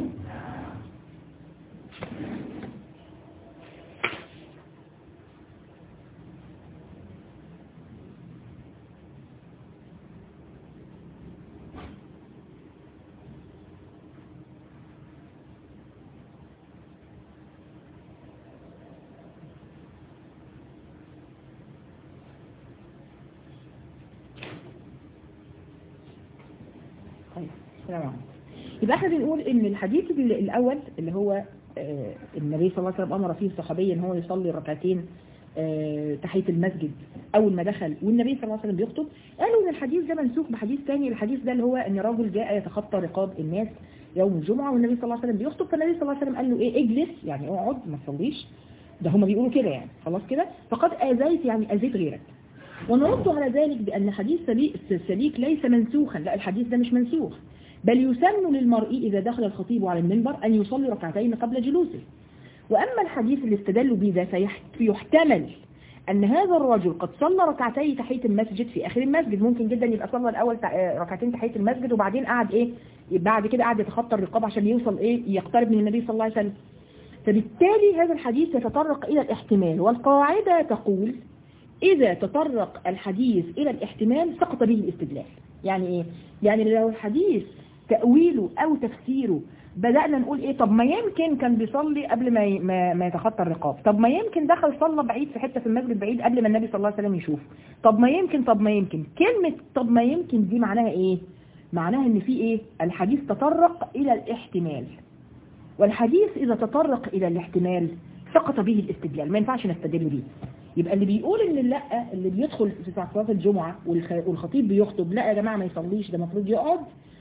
طيب السلام عليكم يبقى احنا بنقول ان الحديث ال- الاول اللي هو آه، النبي صلى الله عليه وسلم امر فيه الصحابي ان هو يصلي ركعتين آه، تحيه المسجد اول ما دخل والنبي صلى الله عليه وسلم بيخطب قالوا ان الحديث ده منسوخ بحديث ثاني الحديث ده اللي هو ان رجل جاء يتخطى رقاب الناس يوم الجمعه والنبي صلى الله عليه وسلم بيخطب فالنبي صلى الله عليه وسلم قال له ايه اجلس يعني اقعد ما تصليش ده هم بيقولوا كده يعني خلاص كده فقد اذيت يعني اذيت غيرك ونرد على ذلك بأن حديث سليك, سليك ليس منسوخا لا الحديث ده مش منسوخ بل يسن للمرء إذا دخل الخطيب على المنبر أن يصلي ركعتين قبل جلوسه وأما الحديث اللي استدلوا به ده فيح- فيحتمل أن هذا الرجل قد صلى ركعتي تحية المسجد في آخر المسجد ممكن جدا يبقى صلى الأول تع- آه، ركعتين تحية المسجد وبعدين قعد إيه بعد كده قعد يتخطى الرقاب عشان يوصل إيه يقترب من النبي صلى الله عليه وسلم فبالتالي هذا الحديث يتطرق إلى الاحتمال والقاعدة تقول إذا تطرق الحديث إلى الاحتمال سقط به الاستدلال يعني إيه؟ يعني لو الحديث تأويله أو تفسيره بدأنا نقول إيه طب ما يمكن كان بيصلي قبل ما ي- ما, ما يتخطى الرقاب طب ما يمكن دخل صلى بعيد في حتة في المسجد بعيد قبل ما النبي صلى الله عليه وسلم يشوفه طب ما يمكن طب ما يمكن كلمة طب ما يمكن دي معناها إيه معناها إن في إيه الحديث تطرق إلى الاحتمال والحديث إذا تطرق إلى الاحتمال سقط به الاستدلال ما ينفعش نستدل به يبقى اللي بيقول ان لا اللي بيدخل في صلاة الجمعة والخ- والخطيب بيخطب لا يا جماعة ما يصليش ده المفروض يقعد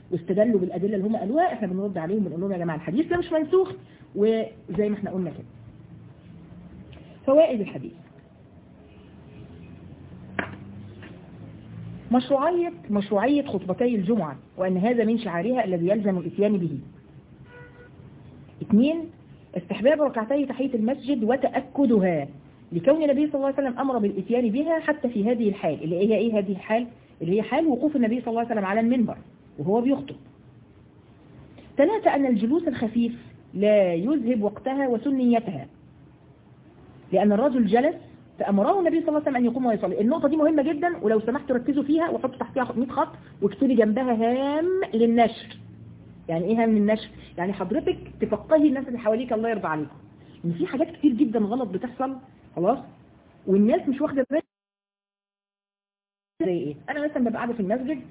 واستدلوا بالادله اللي هم قالوها احنا بنرد عليهم بنقول لهم يا جماعه الحديث ده مش منسوخ وزي ما احنا قلنا كده فوائد الحديث مشروعية مشروعية خطبتي الجمعة وأن هذا من شعارها الذي يلزم الإتيان به اثنين استحباب ركعتي تحية المسجد وتأكدها لكون النبي صلى الله عليه وسلم أمر بالإتيان بها حتى في هذه الحال اللي هي إيه هذه الحال اللي هي حال وقوف النبي صلى الله عليه وسلم على المنبر وهو بيخطب ثلاثة أن الجلوس الخفيف لا يذهب وقتها وسنيتها لأن الرجل جلس فأمره النبي صلى الله عليه وسلم أن يقوم ويصلي النقطة دي مهمة جدا ولو سمحتوا ركزوا فيها وحطوا تحتها 100 خط واكتبي جنبها هام للنشر يعني ايه هام للنشر يعني حضرتك تفقهي الناس اللي حواليك الله يرضى عليكم ان في حاجات كتير جدا غلط بتحصل خلاص والناس مش واخده بالها زي ايه انا مثلا ببقى قاعده في المسجد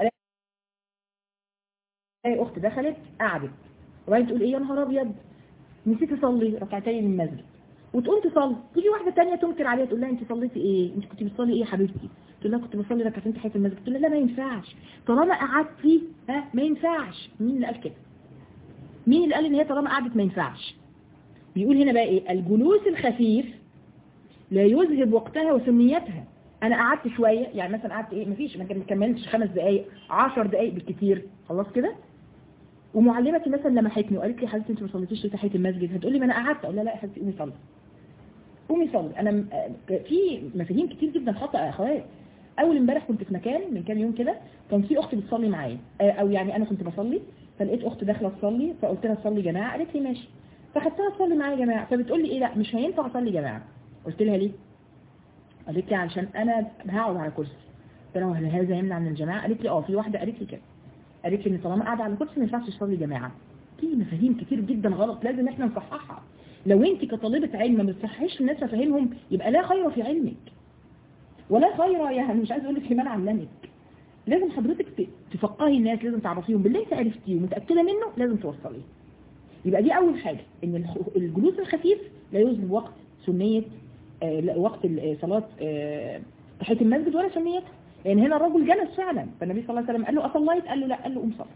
الاقي اخت دخلت قعدت وبعدين تقول ايه يا نهار ابيض نسيت اصلي ركعتين من المسجد وتقوم تصلي تيجي واحده ثانيه تنكر عليها تقول لها انت صليتي ايه انت كنت بتصلي ايه يا حبيبتي تقول لها كنت بصلي ركعتين تحيه المسجد تقول لها لا ما ينفعش طالما قعدتي ها ما ينفعش مين اللي قال كده مين اللي قال ان هي طالما قعدت ما ينفعش بيقول هنا بقى ايه الجلوس الخفيف لا يذهب وقتها وسميتها انا قعدت شويه يعني مثلا قعدت ايه مفيش ما كملتش خمس دقائق 10 دقائق بالكثير خلاص كده ومعلمتي مثلا لمحتني وقالت لي حبيبتي انت ما صليتيش ليه تحيه المسجد هتقولي ما انا قعدت اقول لها لا يا حبيبتي قومي صلي قومي صلي انا م- في مفاهيم كتير جدا خطا يا اخوات اول امبارح كنت في مكان من كام يوم كده كان في اخت بتصلي معايا آه، او يعني انا كنت بصلي فلقيت اخت داخله تصلي فقلت لها صلي جماعه قالت لي ماشي فخدتها تصلي معايا يا جماعه فبتقول لي ايه لا مش هينفع اصلي جماعه قلت لها ليه قالت لي علشان انا هقعد على كرسي قلت لها هل هذا يمنع من الجماعه قالت لي اه في واحده قالت لي كده قالت لي ان طالما قاعده على كرسي ما ينفعش تصلي جماعه في مفاهيم كتير جدا غلط لازم احنا نصححها لو انت كطالبه علم ما بتصححيش الناس مفاهيمهم يبقى لا خير في علمك ولا خير يعني مش عايز اقول لك في من علمك لازم حضرتك ت- تفقهي الناس لازم تعرفيهم باللي انت عرفتيه ومتاكده منه لازم توصليه يبقى دي اول حاجه ان الخ- الجلوس الخفيف لا يذهب وقت سنيه آه، لا، وقت ال- صلاه آه، تحيه المسجد ولا سنيتها لان هنا الرجل جلس فعلا فالنبي صلى الله عليه وسلم قال له اصليت قال له لا قال له قوم صلي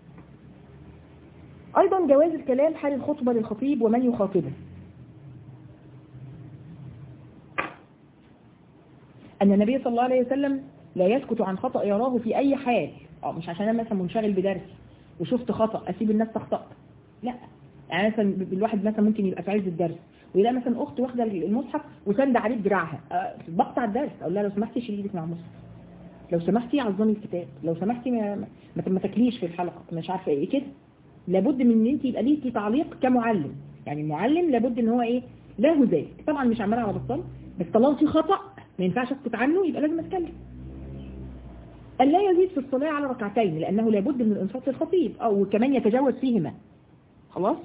ايضا جواز الكلام حال الخطبه للخطيب ومن يخاطبه أن النبي صلى الله عليه وسلم لا يسكت عن خطأ يراه في أي حال اه مش عشان أنا مثلا منشغل بدرس وشفت خطأ أسيب الناس تخطأ لا يعني مثلا الواحد مثلا ممكن يبقى في عز الدرس ويلاقي مثلا أخت واخدة المصحف وسند عليه بدراعها أه بقطع الدرس أقول لها لو سمحتي شيلي ايدك مع المصحف لو سمحتي عظمي الكتاب لو سمحتي ما, ما, ما تاكليش في الحلقة مش عارفة ايه كده لابد من ان انت يبقى ليكي تعليق كمعلم يعني المعلم لابد ان هو ايه له ذلك طبعا مش عمالة على بطال بس طالما في خطأ ما ينفعش اسكت عنه يبقى لازم اتكلم أن لا يزيد في الصلاة على ركعتين لأنه لابد من الإنصات للخطيب أو كمان يتجاوز فيهما خلاص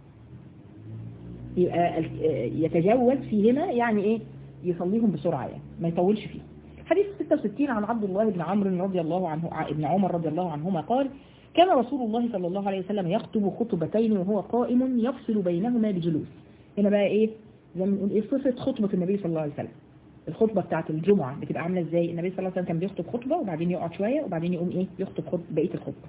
يبقى ال- يتجاوز فيهما يعني إيه يصليهم بسرعة يعني ما يطولش فيه حديث 66 عن عبد الله بن عمرو رضي الله عنه ع- ابن عمر رضي الله عنهما قال كان رسول الله صلى الله عليه وسلم يخطب خطبتين وهو قائم يفصل بينهما بجلوس هنا بقى ايه زي ما بنقول ايه صفة خطبة النبي صلى الله عليه وسلم الخطبة بتاعت الجمعة بتبقى عاملة ازاي النبي صلى الله عليه وسلم كان بيخطب خطبة وبعدين يقعد شوية وبعدين يقوم ايه يخطب خطبة بقية الخطبة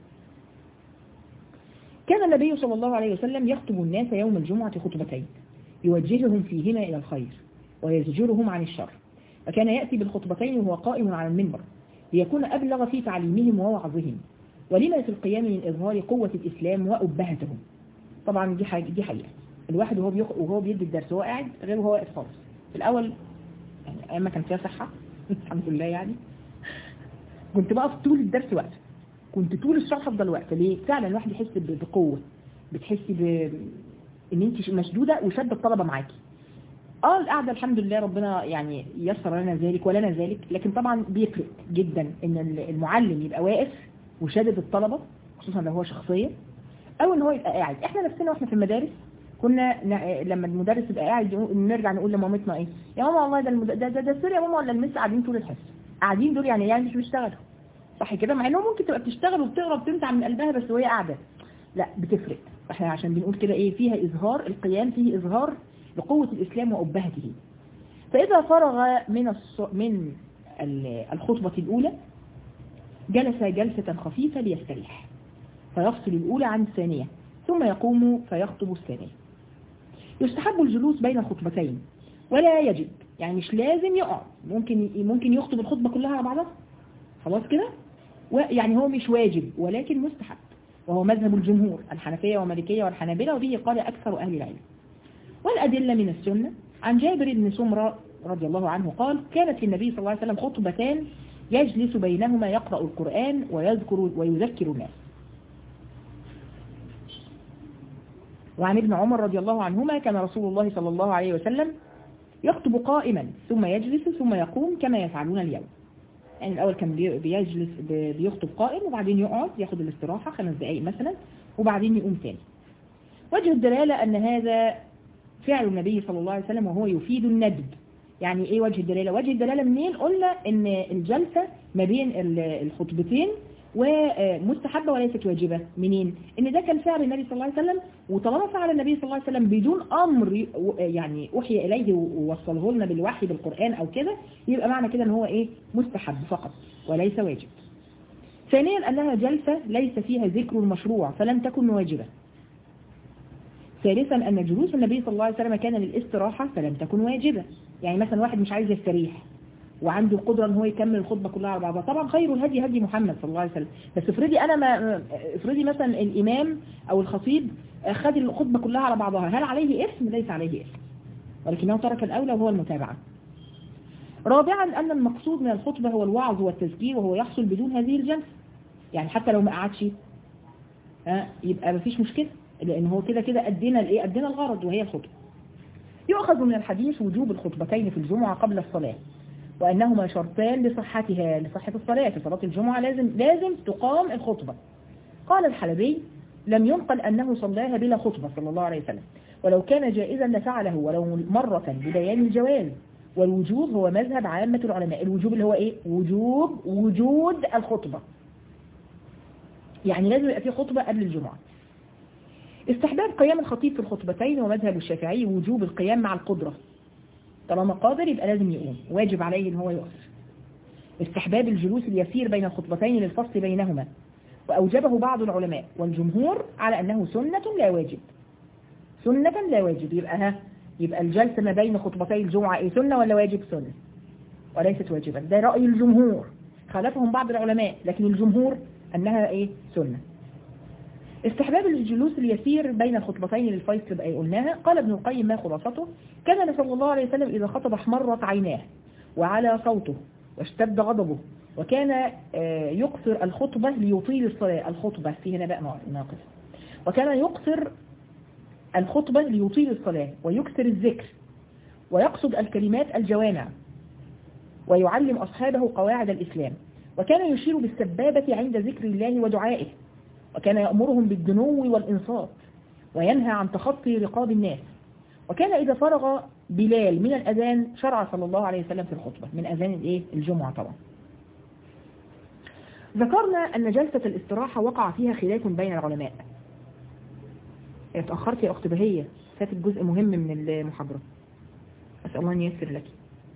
كان النبي صلى الله عليه وسلم يخطب الناس يوم الجمعة خطبتين يوجههم فيهما إلى الخير ويزجرهم عن الشر فكان يأتي بالخطبتين وهو قائم على المنبر ليكون أبلغ في تعليمهم ووعظهم ولما في القيام من إظهار قوة الإسلام وأبهته طبعا دي حاجة دي حقيقة الواحد وهو بيخ... وهو بيدي الدرس وهو قاعد غير وهو واقف خالص في الأول يعني أيام ما كان فيها صحة الحمد لله يعني كنت بقف طول الدرس واقفة كنت طول الشرح افضل واقفة ليه؟ فعلا الواحد يحس ب- بقوة بتحسي ب ان انت مشدودة وشد الطلبة معاكي اه القعدة الحمد لله ربنا يعني يسر لنا ذلك ولنا ذلك لكن طبعا بيفرق جدا ان المعلم يبقى واقف وشادد الطلبة خصوصا لو هو شخصية او ان هو يبقى قاعد احنا نفسنا واحنا في المدارس كنا ن... لما المدرس يبقى قاعد يقول- نرجع نقول لمامتنا ايه يا ماما والله ده المد... ده ده, ده السر يا ماما ولا المس قاعدين طول الحصه قاعدين دول يعني يعني مش بيشتغلوا صح كده مع انه ممكن تبقى بتشتغل وبتقرا وبتمتع من قلبها بس وهي قاعده لا بتفرق احنا عشان بنقول كده ايه فيها اظهار القيام فيه اظهار لقوه الاسلام وابهته فاذا فرغ من الص... من ال- الخطبه الاولى جلس جلسه خفيفه ليستريح فيفصل الأولى عن الثانية ثم يقوم فيخطب الثانية يستحب الجلوس بين الخطبتين ولا يجب يعني مش لازم يقعد ممكن ممكن يخطب الخطبة كلها على بعضها خلاص كده يعني هو مش واجب ولكن مستحب وهو مذهب الجمهور الحنفية والمالكية والحنابلة وبه قال أكثر أهل العلم والأدلة من السنة عن جابر بن سمرة رضي الله عنه قال كانت للنبي صلى الله عليه وسلم خطبتان يجلس بينهما يقرأ القرآن ويذكر ويذكر الناس وعن ابن عمر رضي الله عنهما كان رسول الله صلى الله عليه وسلم يخطب قائما ثم يجلس ثم يقوم كما يفعلون اليوم يعني الأول كان بيجلس بيخطب قائم وبعدين يقعد ياخد الاستراحة خمس دقائق مثلا وبعدين يقوم تاني وجه الدلالة أن هذا فعل النبي صلى الله عليه وسلم وهو يفيد الندب يعني ايه وجه الدلالة وجه الدلالة منين قلنا ان الجلسة ما بين الخطبتين ومستحبة وليست واجبة منين ان ده كان فعل النبي صلى الله عليه وسلم وطالما فعل النبي صلى الله عليه وسلم بدون امر يعني اوحي اليه ووصله لنا بالوحي بالقرآن او كده يبقى معنى كده ان هو ايه مستحب فقط وليس واجب ثانيا انها جلسة ليس فيها ذكر المشروع فلم تكن واجبة ثالثا أن جلوس النبي صلى الله عليه وسلم كان للاستراحة فلم تكن واجبة يعني مثلا واحد مش عايز يستريح وعنده القدرة ان هو يكمل الخطبة كلها على بعضها طبعا خير الهدي هدي محمد صلى الله عليه وسلم بس افرضي انا ما افرضي مثلا الامام او الخطيب خد الخطبة كلها على بعضها هل عليه اسم ليس عليه اسم ولكنه ترك الاولى وهو المتابعة رابعا ان المقصود من الخطبة هو الوعظ والتذكير وهو يحصل بدون هذه الجلسة يعني حتى لو ما قعدش يبقى مفيش مشكلة لان هو كده كده ادينا الايه ادينا الغرض وهي الخطبه يؤخذ من الحديث وجوب الخطبتين في الجمعة قبل الصلاة وأنهما شرطان لصحتها لصحة الصلاة في صلاة الجمعة لازم لازم تقام الخطبة قال الحلبي لم ينقل أنه صلاها بلا خطبة صلى الله عليه وسلم ولو كان جائزا لفعله ولو مرة ببيان الجواز والوجوب هو مذهب عامة العلماء الوجوب اللي هو ايه وجوب وجود الخطبة يعني لازم يبقى في خطبة قبل الجمعة استحباب قيام الخطيب في الخطبتين ومذهب الشافعي وجوب القيام مع القدرة طالما قادر يبقى لازم يقوم واجب عليه ان هو يقف استحباب الجلوس اليسير بين الخطبتين للفصل بينهما وأوجبه بعض العلماء والجمهور على أنه سنة لا واجب سنة لا واجب يبقى ها يبقى الجلسة ما بين خطبتي الجمعة ايه سنة ولا واجب سنة وليست واجبا ده رأي الجمهور خالفهم بعض العلماء لكن الجمهور أنها ايه سنة استحباب الجلوس اليسير بين الخطبتين للفيصل بقى قلناها قال ابن القيم ما خلاصته كان صلى الله عليه وسلم إذا خطب احمرت عيناه وعلى صوته واشتد غضبه وكان يقصر الخطبة ليطيل الصلاة الخطبة في هنا بقى ناقص وكان يقصر الخطبة ليطيل الصلاة ويكثر الذكر ويقصد الكلمات الجوامع ويعلم أصحابه قواعد الإسلام وكان يشير بالسبابة عند ذكر الله ودعائه وكان يأمرهم بالدنو والإنصات وينهى عن تخطي رقاب الناس وكان إذا فرغ بلال من الأذان شرع صلى الله عليه وسلم في الخطبة من أذان الإيه؟ الجمعة طبعا ذكرنا أن جلسة الاستراحة وقع فيها خلاف بين العلماء اتأخرت يا أخت بهية فاتت جزء مهم من المحاضرة أسأل الله أن ييسر لك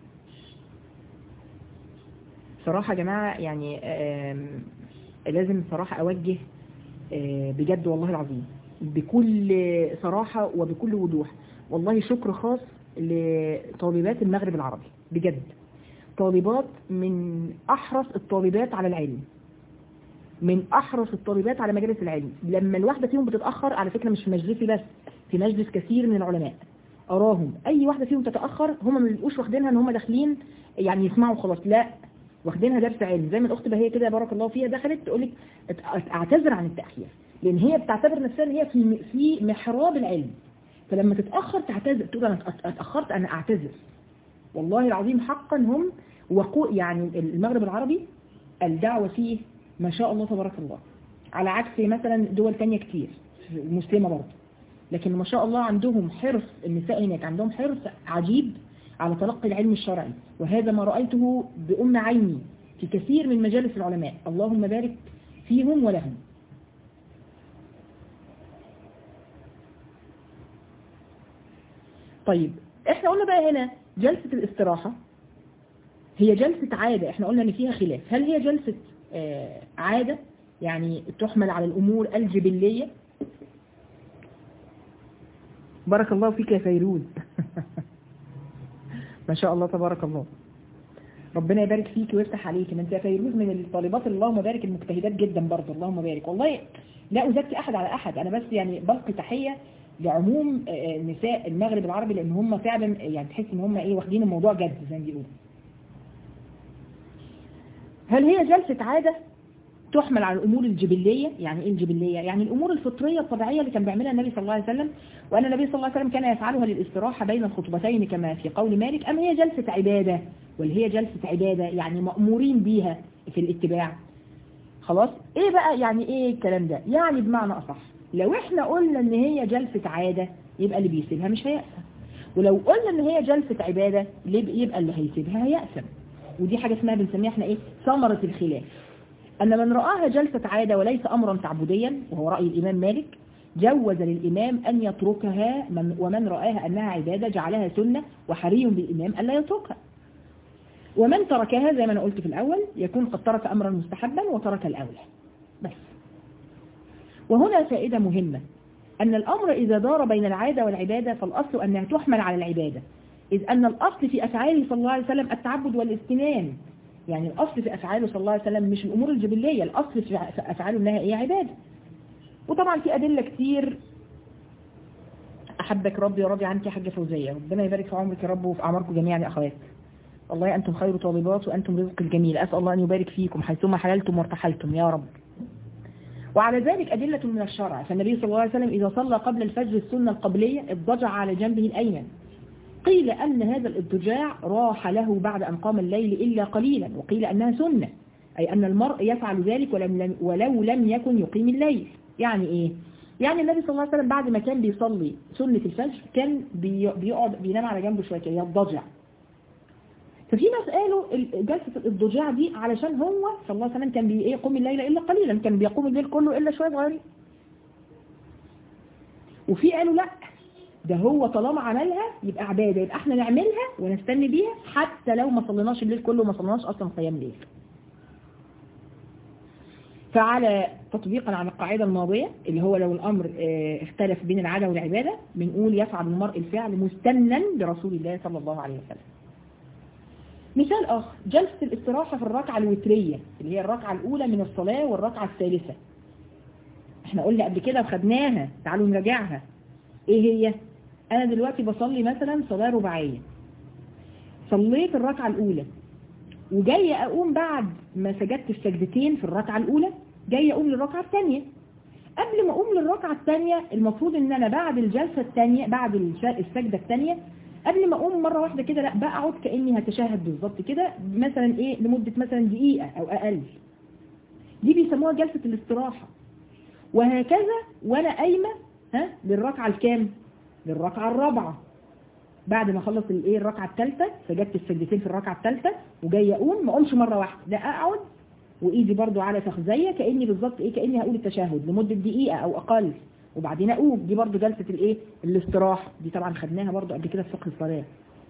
صراحة يا جماعة يعني لازم صراحة أوجه بجد والله العظيم بكل صراحة وبكل وضوح والله شكر خاص لطالبات المغرب العربي بجد طالبات من أحرص الطالبات على العلم من أحرص الطالبات على مجالس العلم لما الواحدة فيهم بتتأخر على فكرة مش في مجلسي بس في مجلس كثير من العلماء أراهم أي واحدة فيهم تتأخر هم ما بيبقوش واخدينها ان هم داخلين يعني يسمعوا خلاص لا واخدينها درس علم زي ما الاخت بهيه كده بارك الله فيها دخلت تقول لك اعتذر عن التاخير لان هي بتعتبر نفسها ان هي في في محراب العلم فلما تتاخر تعتذر تقول انا اتاخرت انا اعتذر والله العظيم حقا هم وقوع يعني المغرب العربي الدعوه فيه ما شاء الله تبارك الله على عكس مثلا دول تانية كتير مسلمه برضه لكن ما شاء الله عندهم حرص النساء هناك عندهم حرص عجيب على تلقي العلم الشرعي وهذا ما رأيته بأم عيني في كثير من مجالس العلماء اللهم بارك فيهم ولهم طيب احنا قلنا بقى هنا جلسة الاستراحة هي جلسة عادة احنا قلنا ان فيها خلاف هل هي جلسة آه عادة يعني تحمل على الأمور الجبلية بارك الله فيك يا فيروز ما شاء الله تبارك الله ربنا يبارك فيك ويفتح عليك ما انت يا فيروز من الطالبات اللهم بارك المجتهدات جدا برضه اللهم بارك والله لا أزكي أحد على أحد أنا بس يعني بلقي تحية لعموم آه، نساء المغرب العربي لأن هم فعلا يعني تحس إن هم إيه واخدين الموضوع جد زي ما بيقولوا هل هي جلسة عادة تحمل على الأمور الجبلية يعني إيه الجبلية يعني الأمور الفطرية الطبيعية اللي كان بيعملها النبي صلى الله عليه وسلم وأن النبي صلى الله عليه وسلم كان يفعلها للاستراحة بين الخطبتين كما في قول مالك أم هي جلسة عبادة واللي هي جلسة عبادة يعني مأمورين بيها في الاتباع خلاص ايه بقى يعني ايه الكلام ده يعني بمعنى اصح لو احنا قلنا ان هي جلسة عادة يبقى اللي بيسيبها مش هيأسم ولو قلنا ان هي جلسة عبادة يبقى اللي هيسيبها هيأسم ودي حاجة اسمها بنسميها احنا ايه ثمرة الخلاف ان من رآها جلسة عادة وليس امرا تعبديا وهو رأي الامام مالك جوز للإمام أن يتركها من ومن رآها أنها عبادة جعلها سنة وحري بالإمام ألا يتركها ومن تركها زي ما أنا قلت في الأول يكون قد ترك أمرا مستحبا وترك الأولى بس وهنا فائدة مهمة أن الأمر إذا دار بين العادة والعبادة فالأصل أنها تحمل على العبادة إذ أن الأصل في أفعاله صلى الله عليه وسلم التعبد والاستنان يعني الأصل في أفعاله صلى الله عليه وسلم مش الأمور الجبلية الأصل في أفعاله أنها إيه عبادة وطبعا في أدلة كتير أحبك ربي ورضي عنك يا حاجة فوزية ربنا يبارك في عمرك يا رب وفي أعماركم جميعا يا أخوات والله أنتم خير طالبات وأنتم رزق الجميل أسأل الله أن يبارك فيكم حيثما حللتم وارتحلتم يا رب وعلى ذلك أدلة من الشرع فالنبي صلى الله عليه وسلم إذا صلى قبل الفجر السنة القبلية اضطجع على جنبه الأيمن قيل أن هذا الاضطجاع راح له بعد أن قام الليل إلا قليلا وقيل أنها سنة أي أن المرء يفعل ذلك ولم ولو لم يكن يقيم الليل يعني إيه؟ يعني النبي صلى الله عليه وسلم بعد ما كان بيصلي سنة الفجر كان بيقعد بينام على جنبه شوية يضجع ففي ناس قالوا جلسة الضجاع دي علشان هو صلى الله عليه وسلم كان بيقوم الليل إلا قليلا كان بيقوم الليل كله إلا شوية صغيرين وفي قالوا لا ده هو طالما عملها يبقى عبادة يبقى احنا نعملها ونستني بيها حتى لو ما صليناش الليل كله وما صليناش أصلا قيام ليل فعلى تطبيقا على القاعدة الماضية اللي هو لو الأمر اه اختلف بين العادة والعبادة بنقول يفعل المرء الفعل مستنا برسول الله صلى الله عليه وسلم مثال آخر جلسة الاستراحة في الركعة الوترية اللي هي الركعة الأولى من الصلاة والركعة الثالثة احنا قلنا قبل كده وخدناها تعالوا نراجعها ايه هي انا دلوقتي بصلي مثلا صلاة رباعية صليت الركعة الأولى وجاي أقوم بعد ما سجدت السجدتين في الركعة الأولى جاي أقوم للركعة الثانية قبل ما أقوم للركعة الثانية المفروض ان انا بعد الجلسة الثانية بعد السجدة الثانية قبل ما اقوم مرة واحدة كده لا بقعد كأني هتشاهد بالظبط كده مثلا ايه لمدة مثلا دقيقة او اقل دي بيسموها جلسة الاستراحة وهكذا وانا قايمة ها للركعة الكام للركعة الرابعة بعد ما اخلص الايه الركعة الثالثة سجدت السجدتين في الركعة الثالثة وجاي اقوم ما اقومش مرة واحدة لا اقعد وايدي برضو على فخذية كأني بالظبط ايه كأني هقول التشهد لمدة دقيقة او اقل وبعدين اقوم دي برضو جلسة الايه الاستراحة دي طبعا خدناها برضو قبل كده في فقه الصلاة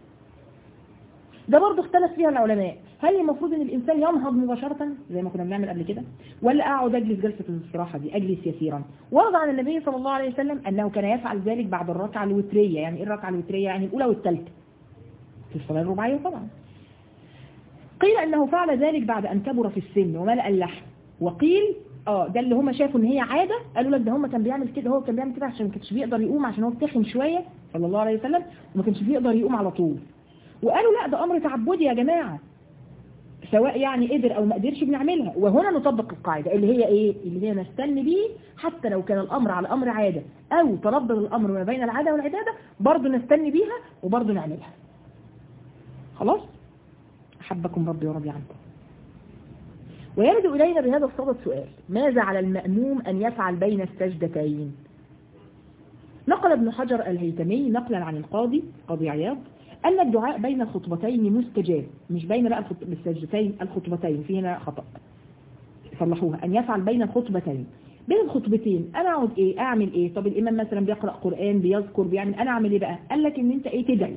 ده برضو اختلف فيها العلماء هل المفروض ان الانسان ينهض مباشرة زي ما كنا بنعمل قبل كده ولا اقعد اجلس جلسة الاستراحة دي اجلس يسيرا ورد عن النبي صلى الله عليه وسلم انه كان يفعل ذلك بعد الركعة الوترية يعني ايه الركعة الوترية يعني الاولى والثالثة في الصلاة الرباعية طبعا قيل انه فعل ذلك بعد ان كبر في السن وملأ اللحم وقيل اه ده اللي هم شافوا ان هي عادة قالوا لك ده هم كان بيعمل كده هو كان بيعمل كده عشان ما كانش بيقدر يقوم عشان هو تخن شوية صلى الله عليه وسلم وما كانش بيقدر يقوم على طول وقالوا لا ده امر تعبدي يا جماعة سواء يعني قدر او ما قدرش بنعملها وهنا نطبق القاعدة اللي هي ايه اللي هي نستني بيه حتى لو كان الامر على امر عادة او تردد الامر ما بين العادة والعبادة برضه نستني بيها وبرضه نعملها خلاص احبكم ربي ورضي عنكم ويرد إلينا بهذا الصدد سؤال ماذا على المأموم أن يفعل بين السجدتين نقل ابن حجر الهيتمي نقلا عن القاضي قاضي عياض أن الدعاء بين الخطبتين مستجاب مش بين بقى السجدتين الخطبتين في هنا خطأ صلحوها أن يفعل بين الخطبتين بين الخطبتين أنا أقعد إيه أعمل إيه طب الإمام مثلا بيقرأ قرآن بيذكر بيعمل أنا أعمل إيه بقى قال لك إن أنت إيه تدعي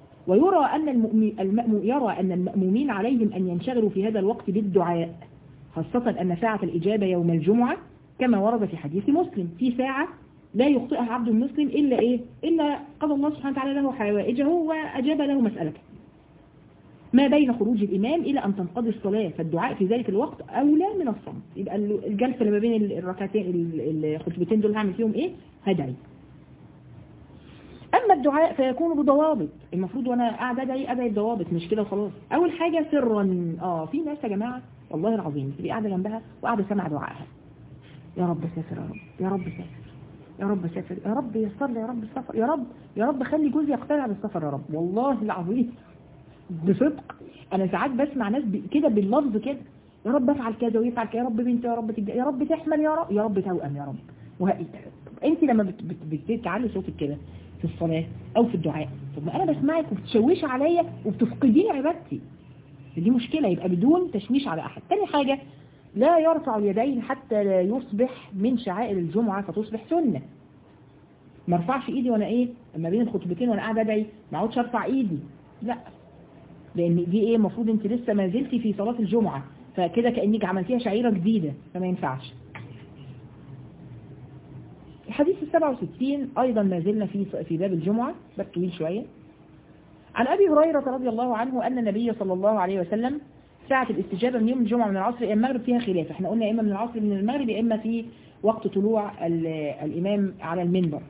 ويرى أن المؤمن يرى أن المأمومين عليهم أن ينشغلوا في هذا الوقت بالدعاء خاصة أن ساعة الإجابة يوم الجمعة كما ورد في حديث مسلم في ساعة لا يخطئها عبد المسلم إلا إيه إلا قضى الله سبحانه وتعالى له حوائجه وأجاب له مسألته ما بين خروج الإمام إلى أن تنقضي الصلاة فالدعاء في ذلك الوقت أولى من الصمت يبقى الجلسة اللي ما بين الركعتين الخطبتين دول هعمل فيهم إيه هدعي أما الدعاء فيكون بضوابط المفروض وأنا قاعد أدعي أدعي بضوابط مش كده وخلاص أول حاجة سرا آه في ناس يا جماعة والله العظيم تبقى قاعدة جنبها وقاعدة سامعة دعائها يا رب سافر يا رب يا رب سافر يا رب سافر يا رب يسر لي يا رب السفر يا رب يا رب خلي جوزي يقتنع بالسفر يا رب والله العظيم بصدق انا ساعات بسمع ناس كده باللفظ كده يا رب افعل كذا ويفعل كذا يا رب بنت يا رب تجد. يا رب تحمل يا رب يا رب توأم يا رب وهي انت لما بت... بت... بتعلي صوتك كده في الصلاة او في الدعاء طب ما انا بسمعك وبتشوشي عليا وبتفقديني عبادتي دي مشكلة يبقى بدون تشويش على احد تاني حاجة لا يرفع اليدين حتى لا يصبح من شعائر الجمعة فتصبح سنة ما ارفعش ايدي وانا ايه اما بين الخطبتين وانا قاعد ادعي ما اقعدش ارفع ايدي لا لان دي ايه المفروض انت لسه ما زلتي في صلاة الجمعة فكده كأنك عملتيها شعيرة جديدة فما ينفعش الحديث السبعة وستين ايضا ما زلنا في في باب الجمعة باب طويل شوية عن ابي هريرة رضي الله عنه ان النبي صلى الله عليه وسلم ساعة الاستجابة من يوم الجمعة من العصر إلى المغرب فيها خلاف احنا قلنا إما من العصر من المغرب إما في وقت طلوع الإمام على المنبر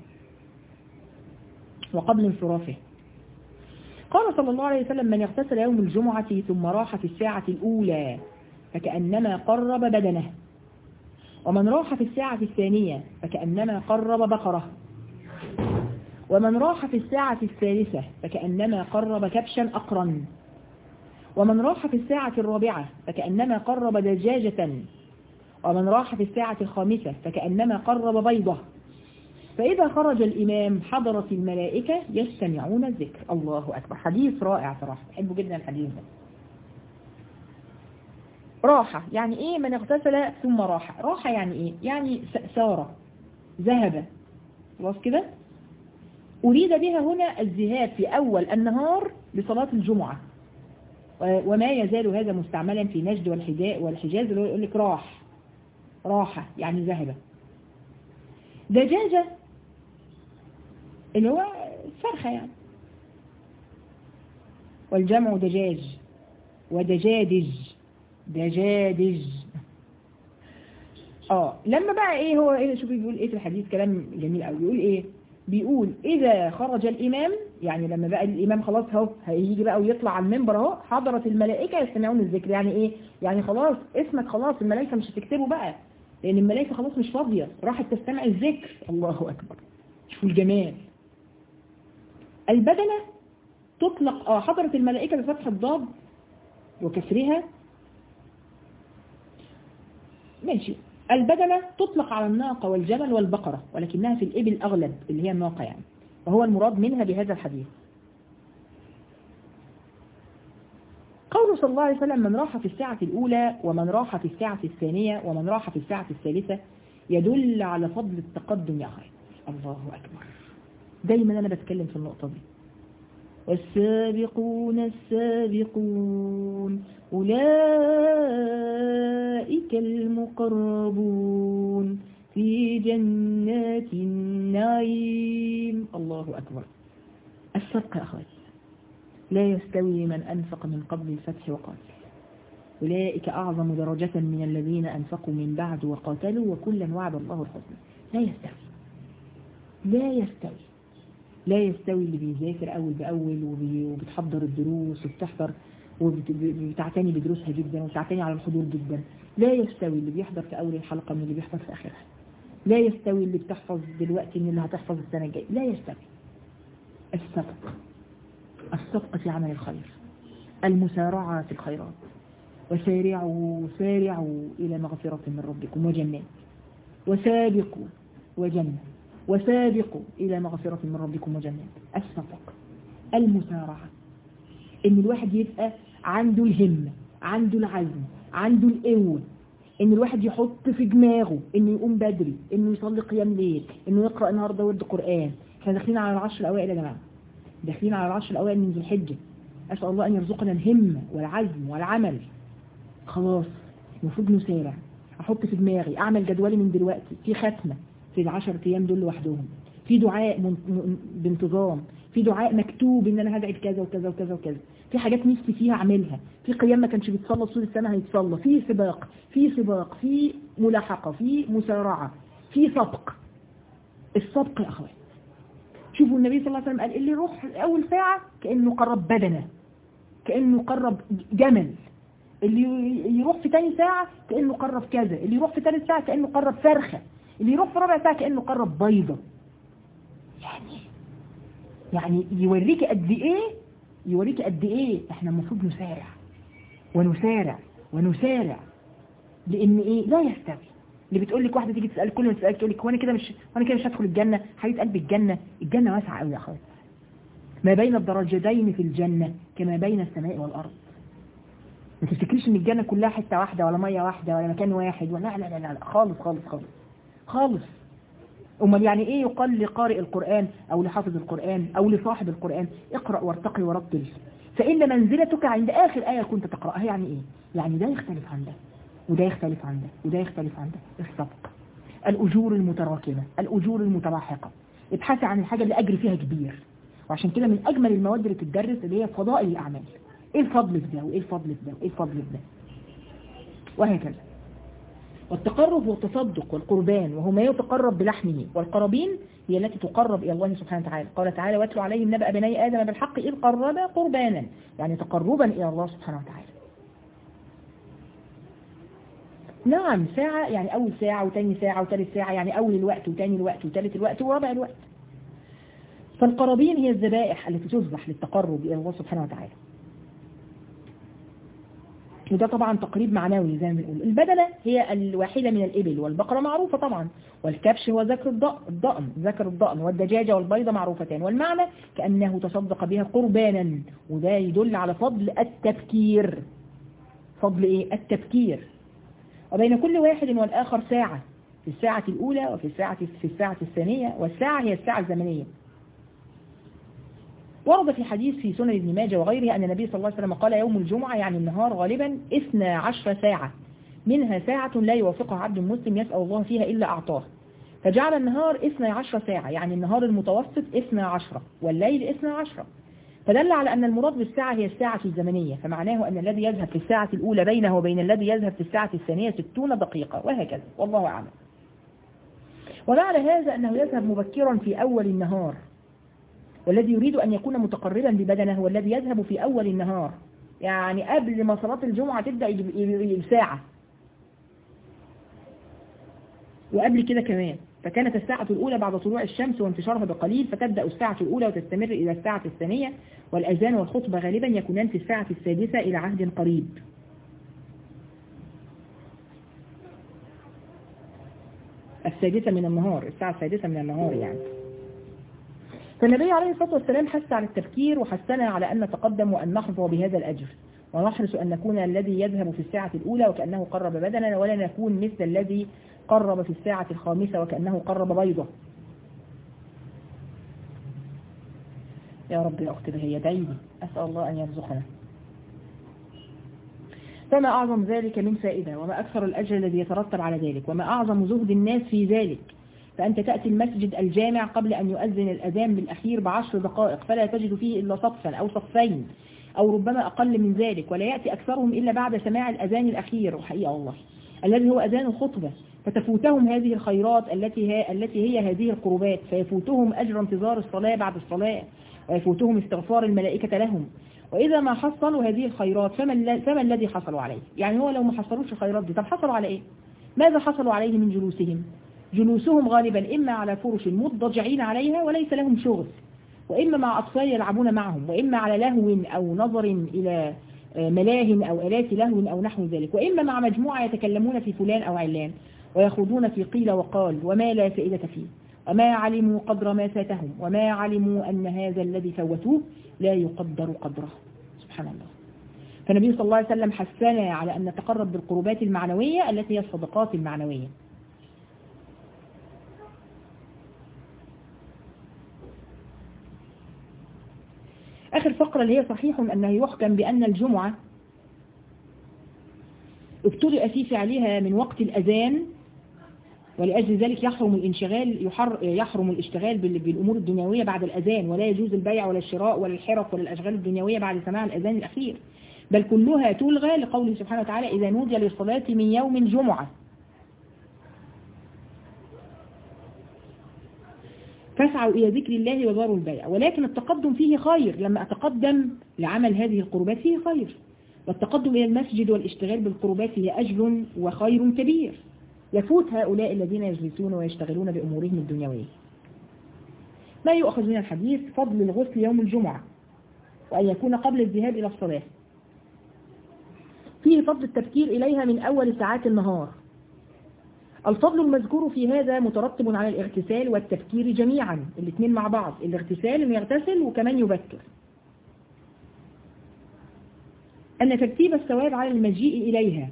وقبل انصرافه قال صلى الله عليه وسلم من اغتسل يوم الجمعة ثم راح في الساعة الأولى فكأنما قرب بدنه ومن راح في الساعة الثانية فكأنما قرب بقرة ومن راح في الساعة الثالثة فكأنما قرب كبشا أقرا ومن راح في الساعة الرابعة فكأنما قرب دجاجة ومن راح في الساعة الخامسة فكأنما قرب بيضة فإذا خرج الإمام حضرت الملائكة يستمعون الذكر الله أكبر حديث رائع صراحة أحبه جدا الحديث ده راحة يعني إيه من اغتسل ثم راح راحة يعني إيه يعني سارة ذهب خلاص كده أريد بها هنا الذهاب في أول النهار لصلاة الجمعة وما يزال هذا مستعملا في نجد والحجاء والحجاز اللي هو يقول لك راح راحة يعني ذهب دجاجة اللي هو فرخة يعني والجمع دجاج ودجادج دجادج اه لما بقى ايه هو ايه شوف بيقول ايه في الحديث كلام جميل قوي بيقول ايه بيقول اذا خرج الامام يعني لما بقى الامام خلاص اهو هيجي بقى ويطلع على المنبر اهو حضرت الملائكه يستمعون الذكر يعني ايه يعني خلاص اسمك خلاص الملائكه مش هتكتبه بقى لان الملائكه خلاص مش فاضيه راحت تستمع الذكر الله اكبر شوفوا الجمال البدنه تطلق اه حضرت الملائكه بفتح الضاد وكسرها ماشي البدنة تطلق على الناقة والجمل والبقرة ولكنها في الإبل أغلب اللي هي الناقة يعني وهو المراد منها بهذا الحديث قول صلى الله عليه وسلم من راح في الساعة الأولى ومن راح في الساعة الثانية ومن راح في الساعة الثالثة يدل على فضل التقدم يا أخي الله أكبر دايما أنا بتكلم في النقطة دي والسابقون السابقون أولئك المقربون في جنات النعيم الله أكبر السبق يا أخواتي لا يستوي من أنفق من قبل الفتح وقاتل أولئك أعظم درجة من الذين أنفقوا من بعد وقاتلوا وكلا وعد الله الحسنى لا يستوي لا يستوي لا يستوي اللي بيذاكر أول بأول وبتحضر الدروس وبتحضر وبتعتني بدروسها جدا وبتعتني على الحضور جدا لا يستوي اللي بيحضر في أول الحلقة من اللي بيحضر في آخرها لا يستوي اللي بتحفظ دلوقتي من اللي هتحفظ السنة الجاية لا يستوي السبق السبق في عمل الخير المسارعة في الخيرات وسارعوا سارعوا إلى مغفرة من ربكم وجنات وسابقوا وجنة وسابقوا إلى مغفرة من ربكم وجنات السبق المسارعة إن الواحد يبقى عنده الهمة عنده العزم عنده القوة إن الواحد يحط في دماغه إنه يقوم بدري إنه يصلي قيام ليل إنه يقرأ النهاردة ورد قرآن إحنا داخلين على العشر الأوائل يا جماعة داخلين على العشر الأوائل من ذي الحجة أسأل الله أن يرزقنا الهمة والعزم والعمل خلاص المفروض نسارع احط في دماغي اعمل جدولي من دلوقتي في ختمه في العشر ايام دول لوحدهم في دعاء من... م... بانتظام في دعاء مكتوب ان انا هدعي بكذا وكذا وكذا وكذا في حاجات نفسي فيها اعملها في قيام ما كانش بيتصلى طول السنه هيتصلى في سباق في سباق في ملاحقه في مسارعه في سبق السبق يا اخوات شوفوا النبي صلى الله عليه وسلم قال اللي يروح اول ساعه كانه قرب بدنه كانه قرب جمل اللي يروح في تاني ساعة كأنه قرب كذا اللي يروح في تالت ساعة كأنه قرب فرخة اللي يروح في ربع ساعة كأنه قرب بيضة يعني يعني يوريك قد ايه يوريك قد ايه احنا المفروض نسارع ونسارع ونسارع لان ايه لا يستوي اللي بتقول لك واحده تيجي تسالك كل ما تسالك تقول لك وانا كده مش وانا كده مش هدخل الجنه حبيبه قلبي الجنه الجنه واسعه قوي يا اخويا ما بين الدرجتين في الجنه كما بين السماء والارض ما تفتكريش ان الجنة كلها حتة واحدة ولا مية واحدة ولا مكان واحد ولا لا لا لا, لا خالص خالص خالص خالص امال يعني ايه يقال لقارئ القرآن او لحافظ القرآن او لصاحب القرآن اقرأ وارتقي ورتل فإن منزلتك عند آخر آية كنت تقرأها يعني ايه يعني ده يختلف عن ده وده يختلف عن ده وده يختلف عن ده السبق الأجور المتراكمة الأجور المتلاحقة ابحثي عن الحاجة اللي أجري فيها كبير وعشان كده من أجمل المواد اللي تدرس اللي هي فضائل الأعمال ايه الفضل في ده وايه الفضل في ده وايه الفضل في ده وهكذا والتقرب والتصدق والقربان وهو ما يتقرب بلحمه والقرابين هي التي تقرب إلى الله سبحانه وتعالى قال تعالى واتلوا عليهم نبأ بني آدم بالحق إذ قربا قربانا يعني تقربا إلى الله سبحانه وتعالى نعم ساعة يعني أول ساعة وتاني ساعة وتالت ساعة يعني أول الوقت وتاني الوقت وتالت الوقت ورابع الوقت فالقرابين هي الذبائح التي تذبح للتقرب إلى الله سبحانه وتعالى وده طبعا تقريب معنوي زي ما بنقول البدنة هي الواحدة من الإبل والبقرة معروفة طبعا والكبش هو ذكر الضأن ذكر الضأن والدجاجة والبيضة معروفتان والمعنى كأنه تصدق بها قربانا وده يدل على فضل التبكير فضل إيه التبكير وبين كل واحد والآخر ساعة في الساعة الأولى وفي الساعة في الساعة الثانية والساعة هي الساعة الزمنية ورد في حديث في سنن ابن ماجه وغيره أن النبي صلى الله عليه وسلم قال يوم الجمعة يعني النهار غالبا 12 ساعة منها ساعة لا يوافقها عبد مسلم يسأل الله فيها إلا أعطاه فجعل النهار 12 ساعة يعني النهار المتوسط 12 والليل 12 فدل على أن المراد بالساعة هي الساعة الزمنية فمعناه أن الذي يذهب في الساعة الأولى بينه وبين الذي يذهب في الساعة الثانية 60 دقيقة وهكذا والله أعلم ومعنى هذا أنه يذهب مبكرا في أول النهار والذي يريد أن يكون متقربا ببدنه هو الذي يذهب في أول النهار يعني قبل ما صلاة الجمعة تبدأ ساعة وقبل كده كمان فكانت الساعة الأولى بعد طلوع الشمس وانتشارها بقليل فتبدأ الساعة الأولى وتستمر إلى الساعة الثانية والأذان والخطبة غالبا يكونان في الساعة السادسة إلى عهد قريب السادسة من النهار الساعة السادسة من النهار يعني فالنبي عليه الصلاة والسلام حث على التفكير وحثنا على أن نتقدم وأن نحظى بهذا الأجر ونحرص أن نكون الذي يذهب في الساعة الأولى وكأنه قرب بدننا ولا نكون مثل الذي قرب في الساعة الخامسة وكأنه قرب بيضة يا رب يا أختي هي دعيني أسأل الله أن يرزقنا فما أعظم ذلك من فائدة وما أكثر الأجر الذي يترتب على ذلك وما أعظم زهد الناس في ذلك فأنت تأتي المسجد الجامع قبل أن يؤذن الأذان بالأخير بعشر دقائق فلا تجد فيه إلا صفا أو صفين أو ربما أقل من ذلك ولا يأتي أكثرهم إلا بعد سماع الأذان الأخير وحقيقة والله الذي هو أذان الخطبة فتفوتهم هذه الخيرات التي هي, التي هي هذه القربات فيفوتهم أجر انتظار الصلاة بعد الصلاة ويفوتهم استغفار الملائكة لهم وإذا ما حصلوا هذه الخيرات فما, فما الذي حصلوا عليه يعني هو لو ما حصلوش الخيرات دي طب حصلوا على إيه ماذا حصلوا عليه من جلوسهم جلوسهم غالبا إما على فرش مضجعين عليها وليس لهم شغل وإما مع أطفال يلعبون معهم وإما على لهو أو نظر إلى ملاه أو آلات لهو أو نحو ذلك وإما مع مجموعة يتكلمون في فلان أو علان ويخوضون في قيل وقال وما لا فائدة فيه وما علموا قدر ما فاتهم وما علموا أن هذا الذي فوتوه لا يقدر قدره سبحان الله فالنبي صلى الله عليه وسلم حثنا على أن نتقرب بالقربات المعنوية التي هي الصدقات المعنوية آخر فقرة اللي هي صحيح أنه يحكم بأن الجمعة ابتدأ في فعلها من وقت الأذان ولأجل ذلك يحرم الانشغال يحر يحرم الاشتغال بال- بالأمور الدنيوية بعد الأذان ولا يجوز البيع ولا الشراء ولا الحرف ولا الأشغال الدنيوية بعد سماع الأذان الأخير بل كلها تلغى لقوله سبحانه وتعالى إذا نودي للصلاة من يوم جمعة فاسعوا إلى ذكر الله وذروا البيع ولكن التقدم فيه خير لما أتقدم لعمل هذه القربات فيه خير والتقدم إلى المسجد والاشتغال بالقربات هي أجل وخير كبير يفوت هؤلاء الذين يجلسون ويشتغلون بأمورهم الدنيوية ما يؤخذ من الحديث فضل الغسل يوم الجمعة وأن يكون قبل الذهاب إلى الصلاة فيه فضل التفكير إليها من أول ساعات النهار الفضل المذكور في هذا مترتب على الاغتسال والتفكير جميعا الاثنين مع بعض الاغتسال انه يغتسل وكمان يبكر أن ترتيب الثواب على المجيء إليها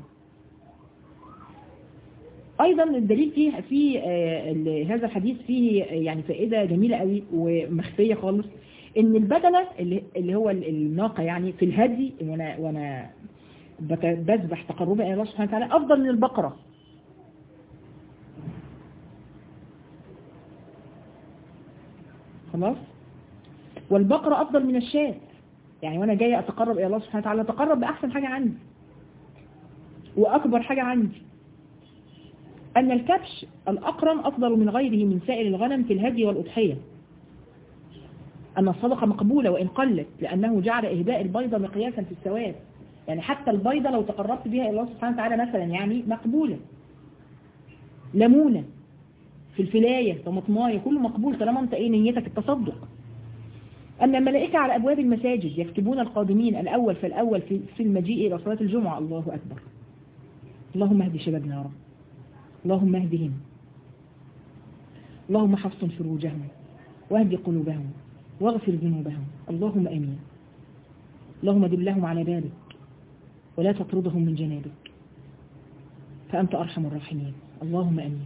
أيضا الدليل فيه في آه، ال- هذا الحديث فيه آه، يعني فائدة جميلة قوي ومخفية خالص إن البدنة اللي اللي هو ال- الناقة يعني في الهدي وأنا وأنا بت- بذبح تقربا إلى الله سبحانه وتعالى أفضل من البقرة خلاص والبقرة أفضل من الشاة يعني وأنا جاية أتقرب إلى الله سبحانه وتعالى أتقرب بأحسن حاجة عندي وأكبر حاجة عندي أن الكبش الأقرن أفضل من غيره من سائر الغنم في الهدي والأضحية أن الصدقة مقبولة وإن قلت لأنه جعل إهداء البيضة مقياسا في الثواب يعني حتى البيضة لو تقربت بها إلى الله سبحانه وتعالى مثلا يعني مقبولة ليمونة في الفلاية طماطماية كله مقبول طالما انت ايه نيتك التصدق أن الملائكة على أبواب المساجد يكتبون القادمين الأول فالأول في, في المجيء إلى صلاة الجمعة الله أكبر اللهم اهد شبابنا يا رب اللهم اهدهم اللهم حفظ فروجهم واهد قلوبهم واغفر ذنوبهم اللهم امين اللهم دلهم على بابك ولا تطردهم من جنابك فأنت أرحم الراحمين اللهم امين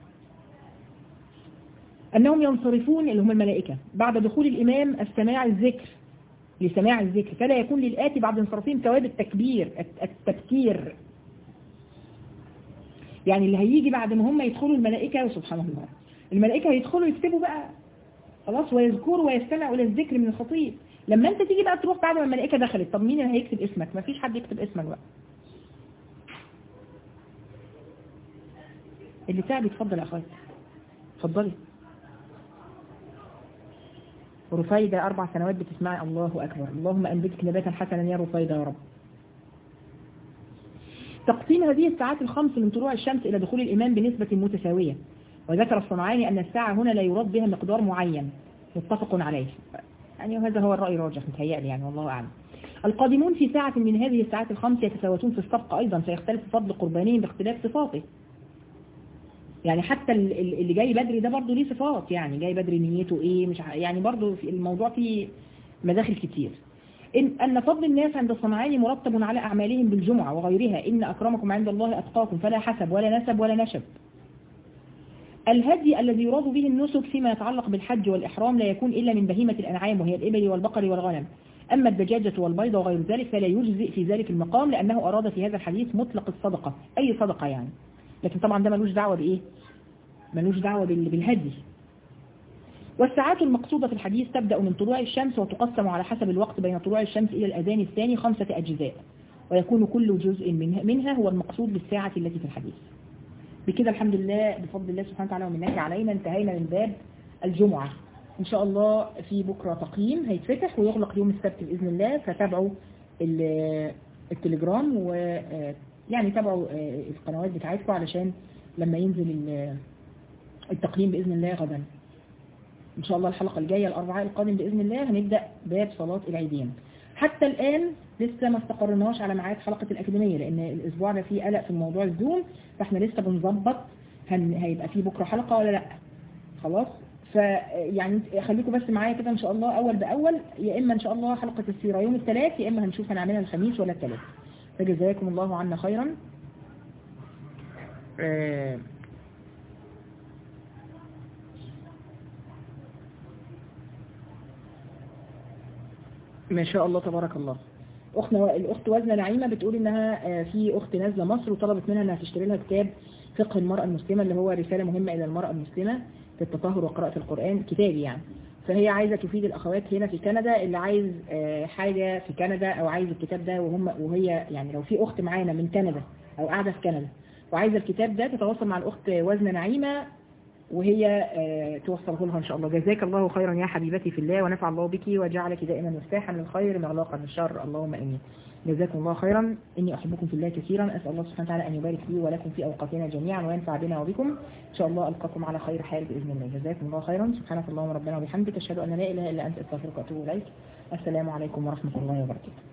أنهم ينصرفون اللي هم الملائكة بعد دخول الإمام السماع الذكر لسماع الذكر فلا يكون للآتي بعد انصرافهم ثواب التكبير التبكير يعني اللي هيجي بعد ما هم يدخلوا الملائكة سبحان الله الملائكة هيدخلوا يكتبوا بقى خلاص ويذكروا ويستمعوا إلى الذكر من الخطيب لما انت تيجي بقى تروح بعد ما الملائكة دخلت طب مين اللي هيكتب اسمك مفيش حد يكتب اسمك بقى اللي تعب يتفضل يا اخواتي اتفضلي رفايدة أربع سنوات بتسمعي الله أكبر اللهم أنبتك نباتا حسنا يا رفايدة يا رب تقسيم هذه الساعات الخمس من طلوع الشمس إلى دخول الإمام بنسبة متساوية وذكر الصنعاني أن الساعة هنا لا يراد بها مقدار معين متفق عليه يعني هذا هو الرأي الراجح متهيألي يعني والله أعلم القادمون في ساعة من هذه الساعات الخمس يتفاوتون في السبق أيضا فيختلف فضل قربانين باختلاف صفاته يعني حتى اللي جاي بدري ده برضه ليه صفات يعني جاي بدري نيته ايه مش يعني برضه الموضوع فيه مداخل كتير إن, أن فضل الناس عند الصنعاني مرتب على أعمالهم بالجمعة وغيرها إن أكرمكم عند الله أتقاكم فلا حسب ولا نسب ولا نشب الهدي الذي يراد به النسك فيما يتعلق بالحج والإحرام لا يكون إلا من بهيمة الأنعام وهي الإبل والبقر والغنم أما الدجاجة والبيض وغير ذلك فلا يجزئ في ذلك المقام لأنه أراد في هذا الحديث مطلق الصدقة أي صدقة يعني لكن طبعا ده ملوش دعوة بإيه ملوش دعوة بالهدي والساعات المقصودة في الحديث تبدأ من طلوع الشمس وتقسم على حسب الوقت بين طلوع الشمس إلى الأذان الثاني خمسة أجزاء ويكون كل جزء منها, منها هو المقصود بالساعة التي في الحديث بكده الحمد لله بفضل الله سبحانه وتعالى ومنك علينا انتهينا من باب الجمعة إن شاء الله في بكرة تقييم هيتفتح ويغلق يوم السبت بإذن الله فتابعوا التليجرام ويعني تابعوا القنوات بتاعتكم علشان لما ينزل التقييم بإذن الله غدا إن شاء الله الحلقة الجاية الأربعاء القادم بإذن الله هنبدأ باب صلاة العيدين حتى الآن لسه ما استقرناش على ميعاد حلقة الأكاديمية لأن الأسبوع ده فيه قلق في موضوع الزوم فإحنا لسه بنظبط هن... هيبقى فيه بكرة حلقة ولا لأ خلاص فيعني خليكم بس معايا كده إن شاء الله أول بأول يا إما إن شاء الله حلقة السيرة يوم الثلاث يا إما هنشوف هنعملها الخميس ولا الثلاث فجزاكم الله عنا خيرا آه ما شاء الله تبارك الله اختنا الاخت وزنه نعيمه بتقول انها آه، في اخت نازله مصر وطلبت منها انها تشتري لها كتاب فقه المراه المسلمه اللي هو رساله مهمه الى المراه المسلمه في التطهر وقراءه القران كتابي يعني فهي عايزه تفيد الاخوات هنا في كندا اللي عايز آه، حاجه في كندا او عايز الكتاب ده وهم وهي يعني لو في اخت معانا من كندا او قاعده في كندا وعايزه الكتاب ده تتواصل مع الاخت وزنه نعيمه وهي آه، توصله لها ان شاء الله جزاك الله خيرا يا حبيبتي في الله ونفع الله بك وجعلك دائما مفتاحا للخير مغلاقا للشر اللهم امين جزاكم الله خيرا اني احبكم في الله كثيرا اسال الله سبحانه وتعالى ان يبارك لي ولكم في اوقاتنا جميعا وينفع بنا وبكم ان شاء الله القاكم على خير حال باذن الله جزاكم الله خيرا سبحانك اللهم ربنا وبحمدك اشهد ان لا اله الا انت استغفرك واتوب اليك السلام عليكم ورحمه الله وبركاته